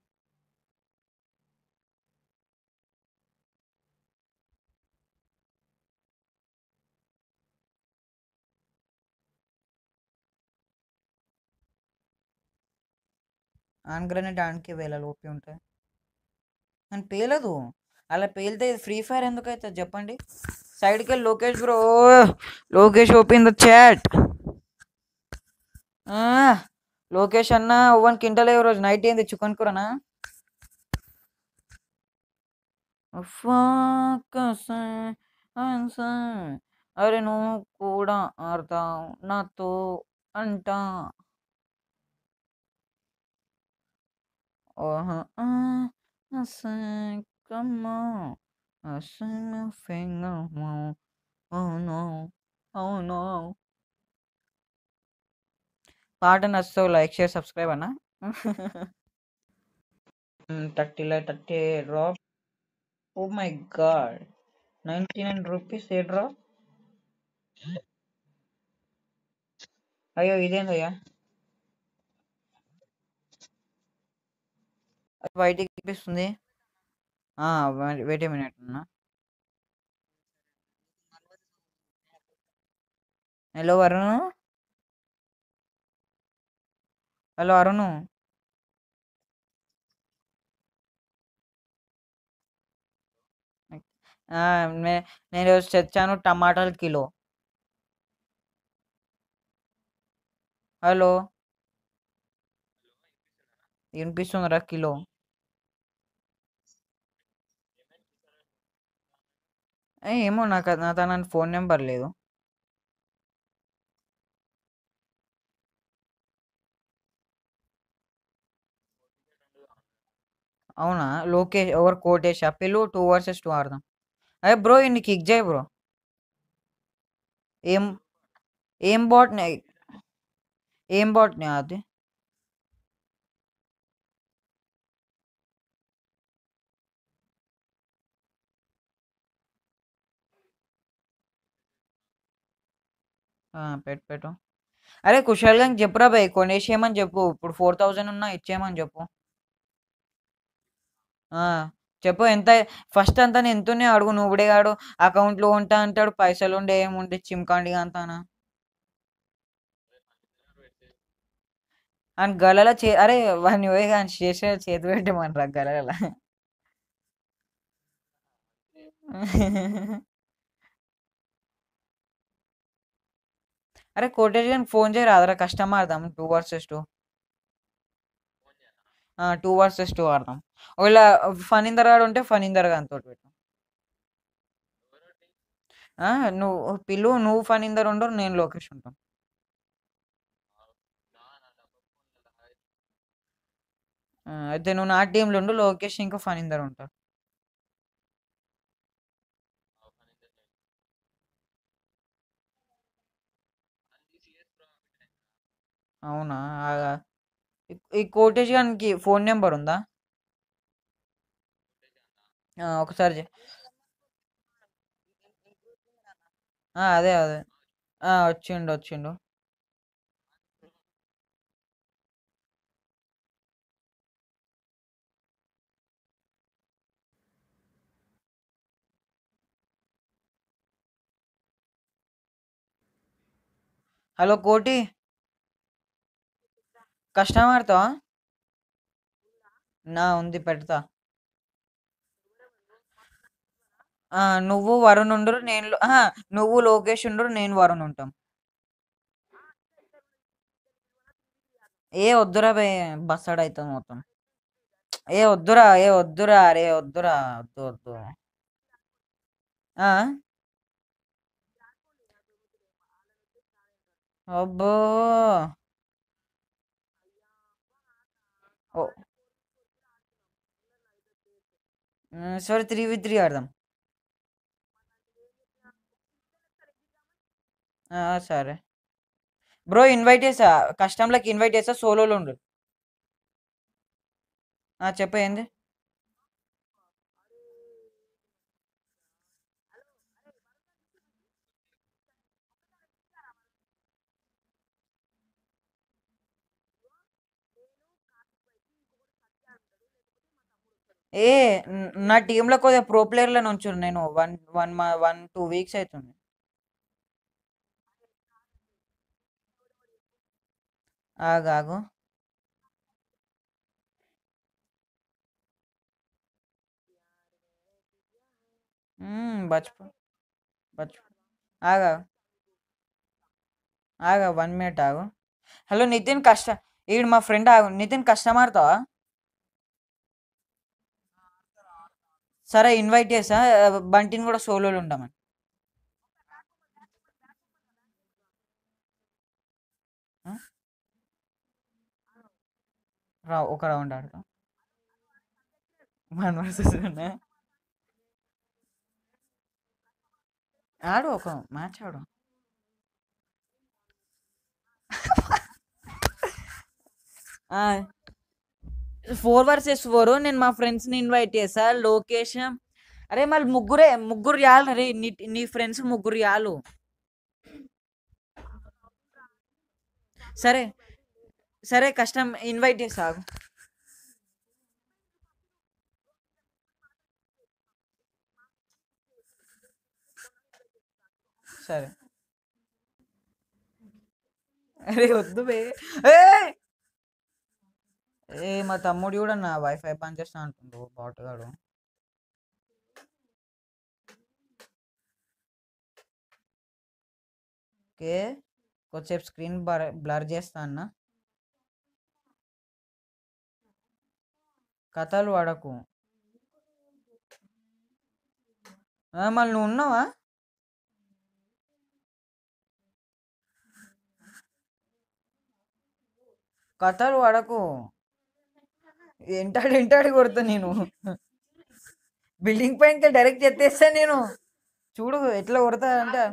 ఆన్ గ్రెనేడ్ ఆన్కి వేళలు ఓపి ఉంటాయి అని పేలదు అలా పేలితే ఫ్రీ ఫైర్ ఎందుకు అవుతుంది చెప్పండి సైడ్కి వెళ్ళి Lokesh bro Lokesh open the chat Lokesh అన్న ఓవన్ కింటలే రోజు నైట్ ఏంది చికెన్ కూరనా ఫాకసే ఆన్సే. అరే నువ్వు కూడా ఆడతావు నాతో అంట ఓహో ఆ, అసే కమ్మో, అసే ఫింగమో, అవును అవును పాట నచ్చుతావు లైక్ షేర్ సబ్స్క్రైబ్ అన్న థర్టీ లై thirty drop oh my god ninety nine rupees ఏ డ్రాప్ అయ్యో ఇదేందయ్యా బయటికి చూపిస్తుంది వెయిట్ మినిట్ అన్న హలో అరుణ్ హలో అరుణ్ ఆ, నే- నేను ఈరోజు తెచ్చాను టమాటాలు కిలో హలో వినిపిస్తుందిరా కిలో ఏ, ఏమో నాకు అది- నా తన ఫోన్ నెంబర్ లేదు అవునా లోకేష్ ఎవరు కోటేష్ పిల్లు టూ వర్సెస్ టూ ఆడదాం అదే బ్రో ఇన్ని కిక్ చేయి బ్రో ఏం ఏం బాట్ ఏం బాట్ అది ఆ, పెట్టు పెట్టు అరే కుషాల్ గంగ్ చెప్పురా భయ్ కొనేసేయమని చెప్పు ఇప్పుడు ఫోర్ థౌజండ్ ఉన్నా ఇచ్చేయమని చెప్పు ఆ, చెప్పు ఎంత ఫస్ట్ అంతా ఎంతనే అడుగు నువ్వుడే ఆడు అకౌంట్లో ఉంటా అంటాడు పైసలు ఉండే ఏముండే చిమ్కాండిగా అంతానా అని గలల చే అరే వాడిని పోయి కానీ చేసే చేతి పెట్టమనరా గలల అరే కోటేజ్ గారికి ఫోన్ చేయరా అదరా కష్టం ఆడదాం two versus two two versus two ఆడదాం ఒకవేళ ఫనీందర్ గాడు ఉంటే ఫనీందర్ గాని తోటి పెట్టు ఆ, నువ్వు పిల్లు నువ్వు ఫనీందర్ ఉండరు నేను లోకేష్ ఉంటాం ఆ, అయితే నువ్వు నా టీంలో ఉండు లోకేష్ ఇంకా ఫనీందర్ ఉంటారు అవునా ఆగా. ఈ- ఈ కోటేజ్ గానికి ఫోన్ నెంబర్ ఉందా ఆ, ఒకసారి చె- ఆ, అదే అదే ఆ, వచ్చిండు వచ్చిండు హలో కోటి కష్టం ఆడతావా నా ఉంది పెడతా ఆ, నువ్వు వరుణ్ ఉండరు నేను లో- ఆహా, నువ్వు లోకేష్ ఉండరు నేను వరుణ్ ఉంటాం ఏ వద్దురా బే బస్సాడు అవుతుంది మొత్తం ఏ వద్దురా ఏ వద్దురా అరే వద్దురా వద్దు వద్దు ఆ? అబ్బో ఓ ఉమ్, సరే త్రీ వి త్రీ ఆడదాం ఆ, సరే బ్రో ఇన్వైట్ చేసా కస్టమర్లకి ఇన్వైట్ చేసా సోలోలో ఉండు ఆ, చెప్పు ఏంది ఏ న- నా టీంలో కొద్దిగా ప్రో ప్లేయర్లను ఉంచు నేను one one one two weeks అవుతుంది ఆగు ఆగు మ్మ్, బచ్పు బచ్ ఆగా ఆగా వన్ మినిట్ ఆగు హలో నితిన్ కష్ట ఈడు మా ఫ్రెండ్ నితిన్ కస్టమర్తో సరే ఇన్వైట్ చేసా బంటిని కూడా సోలోలు ఉండమని ఆ? రా ఒక రౌండ్ ఆడతా వన్ వర్సెస్ ఆడు ఒక మ్యాచ్ ఆడు ఫోర్ వర్సెస్ ఫోర్ నేను మా ఫ్రెండ్స్ని ఇన్వైట్ చేసా లోకేష్ అరే మళ్ళీ ముగ్గురే ముగ్గురు యాలు అరే నీ నీ ఫ్రెండ్స్ ముగ్గురు యాలు సరే సరే కష్టం ఇన్వైట్ చేసా ఆగు. సరే అరే వద్దు బే ఏయ్! ఏ మా తమ్ముడు కూడా నా వైఫై పని చేస్తా అంటుండు బాటుగాడు ఓకే కొద్దిసేపు స్క్రీన్ బ్లర్ బ్లర్ చేస్తా అన్న కథలు వాడకు ఆ, మళ్ళీ నువ్వు ఉన్నావా కథలు వాడకు ఎంటాడు ఎంటాడు కొడతా నేను బిల్డింగ్ పైన డైరెక్ట్ ఎత్తేస్తా నేను చూడు ఎట్లా కొడతా అంటే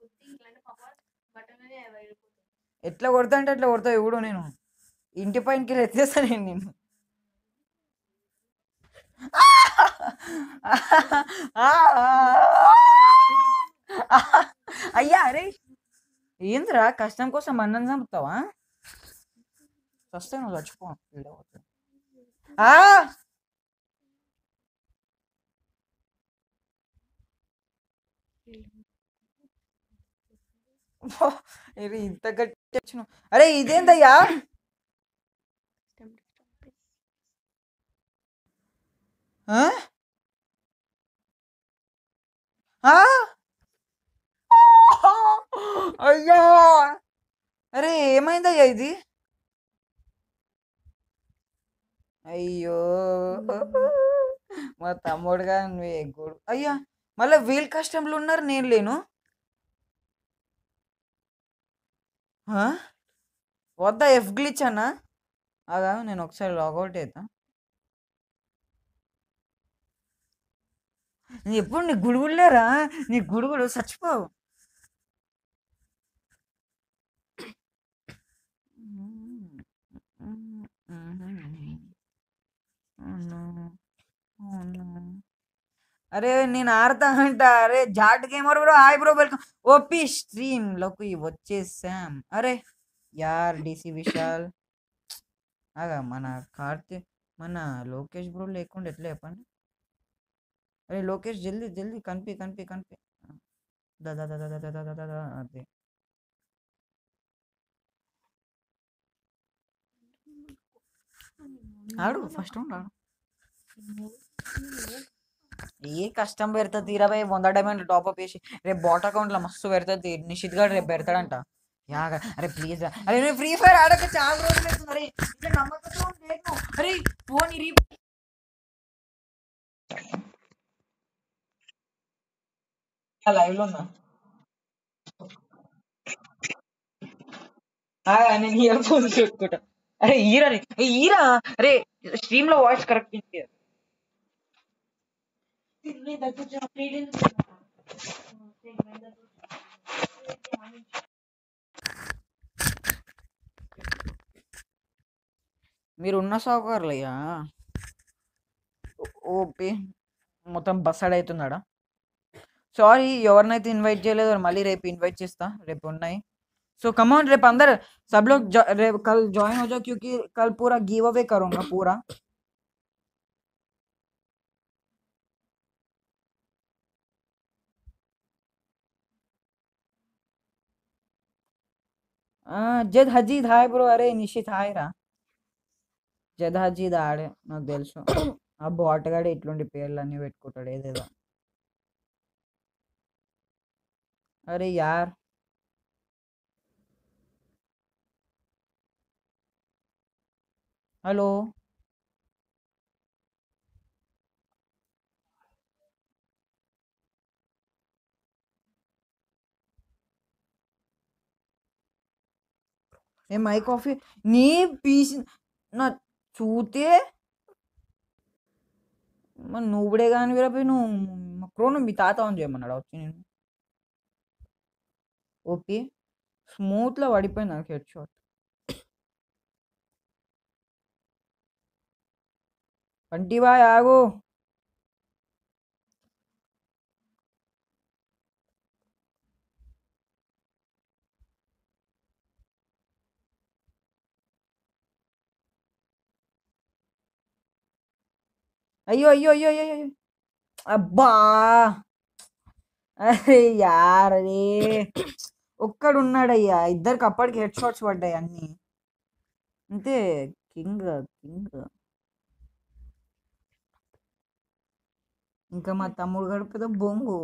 ఎట్లా కొడతా అంటే అట్లా కొడతా చూడు నేను ఇంటి పైనకి ఎత్తేస్తా నేను నేను అయ్యా అరే ఏందిరా కష్టం కోసం అన్నం చంపుతావా వస్తే నువ్వు చచ్చిపో ఈడ పోతే. ఆ ఓ, ఇది ఇంత గట్టి వచ్చిన అరే ఇదేందయ్యా ఆ? ఆ? అయ్యో అరే ఏమైందయ్యా ఇది అయ్యో మా తమ్ముడుగా నువ్వు ఎగ్గుడు అయ్యా మళ్ళీ వీల్ కష్టంలో ఉన్నారు నేను లేను ఆ? వద్దా ఎఫ్ గ్లిచ్ అన్నా అదా నేను ఒకసారి లాగౌట్ అవుతా నీ ఎప్పుడు నీ గుడుగులేరా నీ గుడుగుడు చచ్చిపోవు అరే నేను ఆడతా అంట అరే జాట్ gamer bro hi bro welcome OP stream లోకి వచ్చేసాం అరే యార్ డిసి విశాల్ ఆగా మన కార్తీక్ మన లోకేష్ బ్రో లేకుండా ఎట్లా చెప్పండి అరే లోకేష్ జల్దీ జల్దీ కనిపి కనిపి కనిపి దా దా దా దా దా దా దా దా దా అదే ఆడు ఫస్ట్ రౌండ్ ఆడు ఏ కష్టం పెడుతుంది ఇరవై వంద డైమండ్ టాప్ అప్ చేసి రేపు బాట్ అకౌంట్ లో మస్తు పెడుతుంది నిషిత్ గారు రేపు పెడతాడంట యాగా అరే ప్లీజ్ అరే నేను ఫ్రీ ఫైర్ ఆడక చాలా రోజులు అవుతుంది అరే ఇంకా నమ్మకంతో లేదు అరే ఫోన్ ఇరి లైవ్ లో ఉన్నా ఆ, నేను ఇయర్ ఫోన్స్ పెట్టుకుంటా అరే ఈరా రే ఏ, ఈరా అరే స్ట్రీమ్ లో వాయిస్ కరెక్ట్ మీరు ఉన్న సౌకర్యలయ్యా ఓపి మొత్తం బస్సడ్ అవుతున్నాడా సారీ ఎవరినైతే ఇన్వైట్ చేయలేదో మళ్ళీ రేపు ఇన్వైట్ చేస్తా రేపు ఉన్నాయి सो कम ऑन రేపు అందరు सब लोग जो- रे- कल ज्वाइन हो जाओ क्योंकि कल पूरा गिव अवे करूंगा पूरा ఆ, జద్ హజీద్ హాయ్ బ్రో అరే నిషిత్ హాయ్ రా జద్ హజీద్ ఆడే నాకు తెలుసు ఆ బాటగాడు ఇట్లాంటి పేర్లు అన్నీ పెట్టుకుంటాడు ఏదేదో అరే యార్ హలో ఏ మై కాఫీ నీ పీసి నా చూతే మరి నువ్వుడే కానీ వీరపోయి నువ్వు క్రోను మీ తాత ఆన్ చేయమన్నాడు వచ్చి నేను ఓకే స్మూత్లో పడిపోయింది నాకు హెడ్ షాట్ పంటి బాయ్ ఆగు అయ్యో అయ్యో అయ్యో అయ్యో అయ్యో అబ్బా అరే యార్ అరే ఒక్కడున్నాడయ్యా ఇద్దరికి అప్పటికి హెడ్ షాట్స్ పడ్డాయి అన్ని అంతే కింగ్ కింగ్ ఇంకా మా తమ్ముడు గడిపేదో బొంగు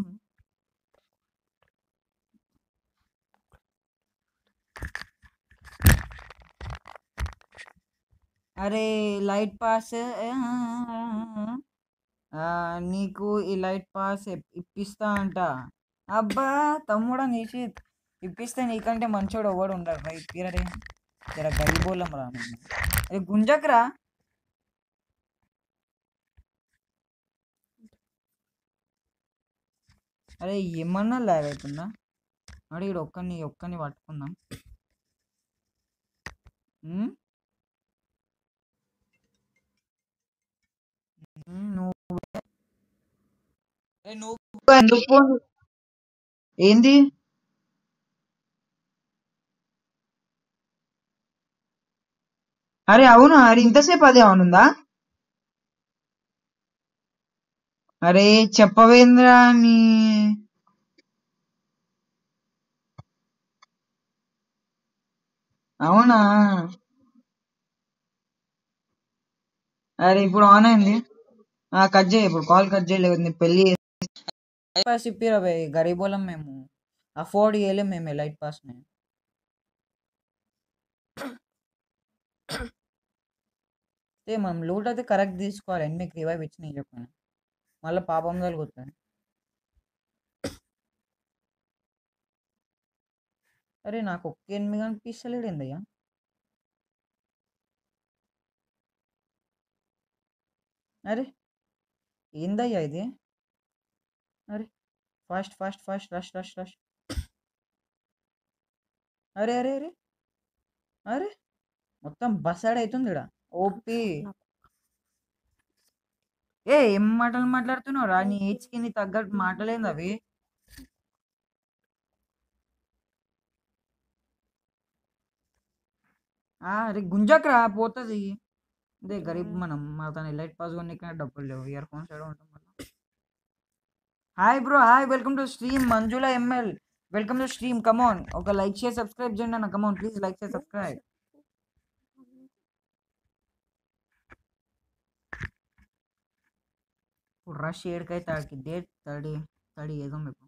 అరే లైట్ పాస్ నీకు ఈ లైట్ పాస్ ఇప్- ఇప్పిస్తా అంట అబ్బా తమ్ముడా నిషిత్ ఇప్పిస్తే నీకంటే మంచోడు ఎవడు ఉండడు రా ఇప్పిరడే జర గరిబోలం రా మేము అరే గుంజక్రా అరే ఏమన్నా లాగ్ అవుతుందా అడి ఈడు ఒక్కని ఒక్కని పట్టుకుందాం ఉమ్? ఉమ్, నువ్వు ఏ నువ్వు ఎందుకు ఫోన్ ఏంది అరే అవునా అరే ఇంతసేపు అదే అవునుందా అరే చెప్పవేంద్రా నీ అవునా అరే ఇప్పుడు ఆన్ అయింది ఆ కట్ చేయి ఇప్పుడు కాల్ కట్ చేయలేదు నీ పెళ్ళి పాస్ ఇప్పిరా బే గరీబోలం మేము అఫోర్డ్ చేయలేం మేము లైట్ పాస్ ని ఏ మనం లూట్ అయితే కరెక్ట్ తీసుకోవాలి ఎన్ని రివైవ్ ఇచ్చినాయి చెప్పాను మళ్ళీ పాపం కలుగుతుంది అరే నాకు ఒక్క ఎనిమిది కనిపిస్తలేడు ఏందయ్యా అరే ఏందయ్యా ఇది అరే fast fast fast rush rush rush అరే అరే అరే అరే మొత్తం బసాడ్ అవుతుంది ఇక్కడ ఓపి ఏ ఏం మాటలు మాట్లాడుతున్నావు రా నీ ఏజ్కి నీ తగ్గట్టు మాటలేంది అవి ఆ, అరే గుంజక్రా పోతుంది అదే గరీబ్ మనం మన తన లైట్ పాస్ కొనికే డబ్బులు లేవు ఇయర్ ఫోన్స్ ఏడో ఉంటాం మళ్ళీ hi bro hi welcome to stream Manjula ML welcome to stream come on ఒక లైక్ షేర్ సబ్స్క్రైబ్ చేయండి అన్న come on please like share subscribe ఇప్పుడు రష్ ఏడుకైతే ఆడికి డేట్ తడి తడి ఏదో మీకు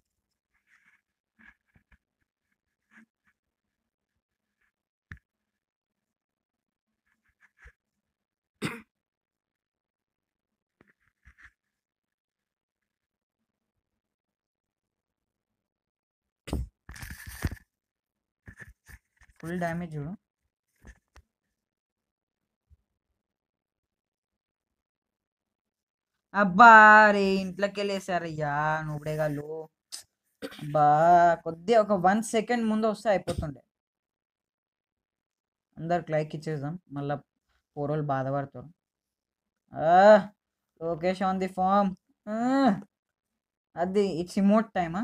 ఫుల్ డ్యామేజ్ చూడు అబ్బా రే ఇంట్లోకి వెళ్ళేసారయ్యా నువ్వుడేగాళ్ళు అబ్బా కొద్దిగా ఒక వన్ సెకండ్ ముందు వస్తే అయిపోతుండే అందరికి లైక్ ఇచ్చేద్దాం మళ్ళా పోరోళ్ళు బాధపడతారు లోకేష్ ఆన్ ది ఫామ్ అది ఇట్స్ ఇమోట్ టైమా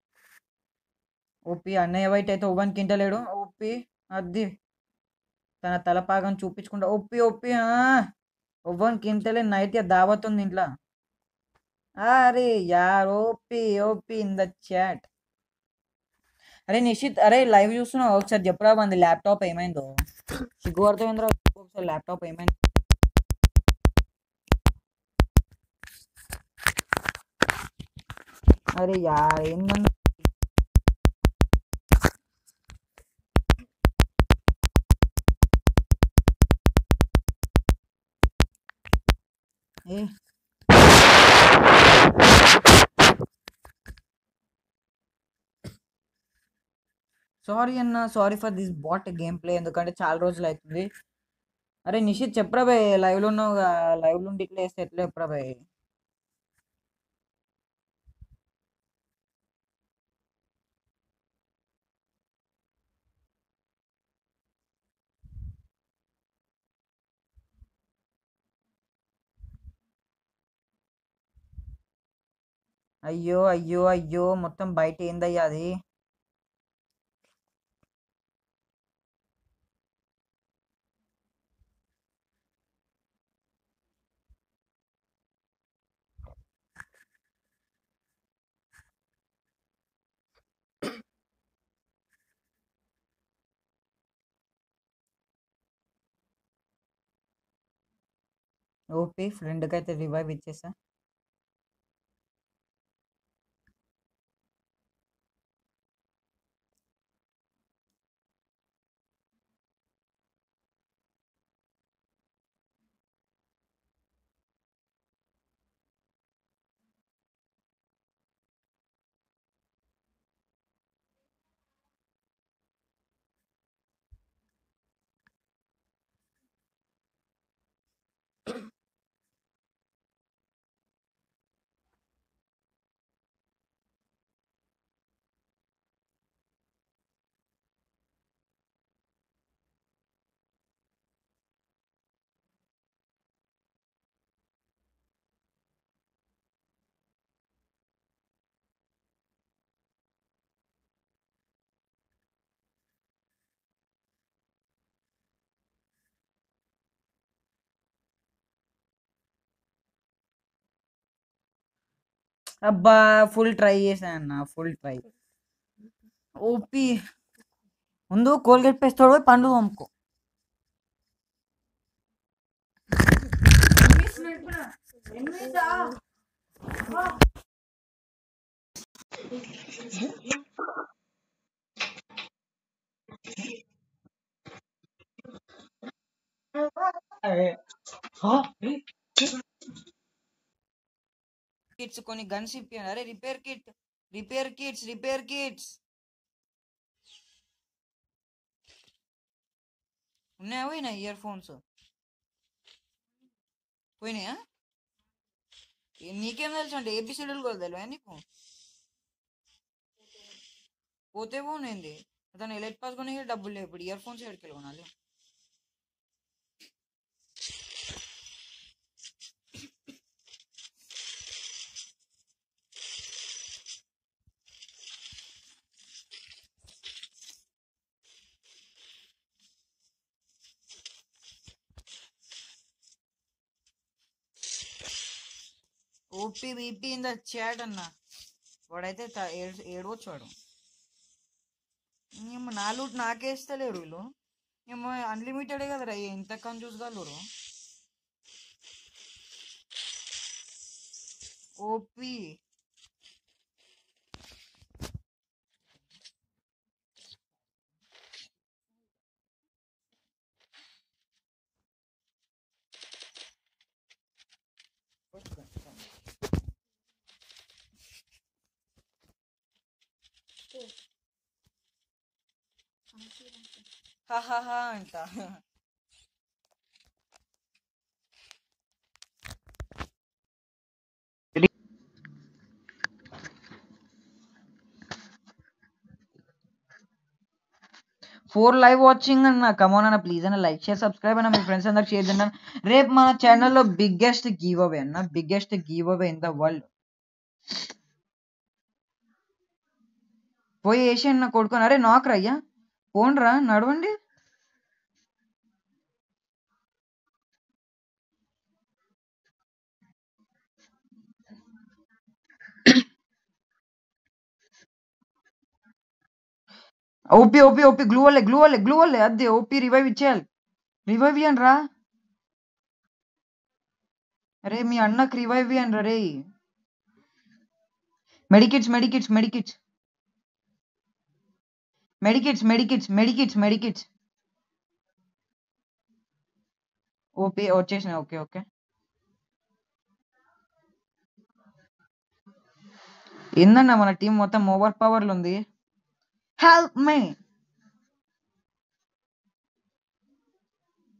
ఓపి అన్నయ్య వైట్ అయితే ఓవన్ కింటలేడు ఓపి అది తన తలపాగం చూపించుకుంటా ఒప్పి ఒప్పి ఓవన్ కింటలే నైట్ దావత్ ఉంది ఇంట్లో అరే యార్ OP OP in the chat అరే నిషిత్ అరే లైవ్ చూస్తున్నావు ఒకసారి చెప్పరా మంది ల్యాప్టాప్ ఏమైందో సిగ్గు అర్థమైందిరా ఒకసారి ల్యాప్టాప్ ఏమైంది అరే యార్ ఏందన్నా ఏ సారీ అన్న sorry for this bot game play ఎందుకంటే చాలా రోజులు అవుతుంది అరే నిషిత్ చెప్పరా భయ్ లైవ్లో ఉన్నావు లైవ్లో ఉండి ఇట్లా వేస్తే ఎట్లా చెప్పరా భయ్ అయ్యో అయ్యో అయ్యో మొత్తం బయట ఏందయ్యా అది ఓపి ఫ్రెండ్కి అయితే రివైవ్ ఇచ్చేసా అబ్బా ఫుల్ ట్రై చేశాను అన్న ఫుల్ ట్రై ఓపి ముందు కోల్గేట్ పేస్తాడు పోయి పండు తోముకో కిట్స్ కొన్ని గన్స్ ఇప్పియండి అరే repair kit repair kits repair kits ఉన్నాయా పోయినా ఇయర్ ఫోన్స్ పోయినాయా ఏ- నీకేం తెలుసు అంటే ఏపీసీడీలు కూడా తెలివా నీకు పోతే పోనేంది అతను ఎలైట్ పాస్ కొని డబ్బులు లేవు ఇప్పుడు ఇయర్ ఫోన్స్ ఎక్కడికి కొనాలి OP BP in the chat అన్న వాడైతే త- ఏడ్- ఏడవచ్చు వాడు ఏమో నా లూట్ నాకే ఇస్తలేరు వీళ్ళు ఏమో అన్లిమిటెడే కదరా ఎంత కన్ఫ్యూజ్ కాలేరు ఓపీ హాహాహా అంట ఫోర్ లైవ్ వాచింగ్ అన్న కమోన్ అన్న ప్లీజ్ అన్న లైక్ షేర్ సబ్స్క్రైబ్ అన్న మీ ఫ్రెండ్స్ అందరికి షేర్ చేయండి అన్న. రేపు మన ఛానల్లో బిగ్గెస్ట్ గివ్ అవే అన్న biggest giveaway in the world పోయి వేసి అన్న కొడుకొని అరే నాకు రయ్యా పోండ్రా నడవండి ఓపీ ఓపీ ఓపీ గ్లూ వల్లే గ్లూ వల్లే గ్లూ వల్లే అదే ఓపీ రివైవ్ ఇచ్చేయాలి రివైవ్ ఇయ్యండి రా అరే మీ అన్నకు రివైవ్ ఇయ్యండి రే medkits medkits medkits medkits medkits medkits medkits OP వచ్చేసినాయి ఓకే ఓకే ఏందన్నా మన టీం మొత్తం ఓవర్ పవర్లు ఉంది హెల్ప్ మీ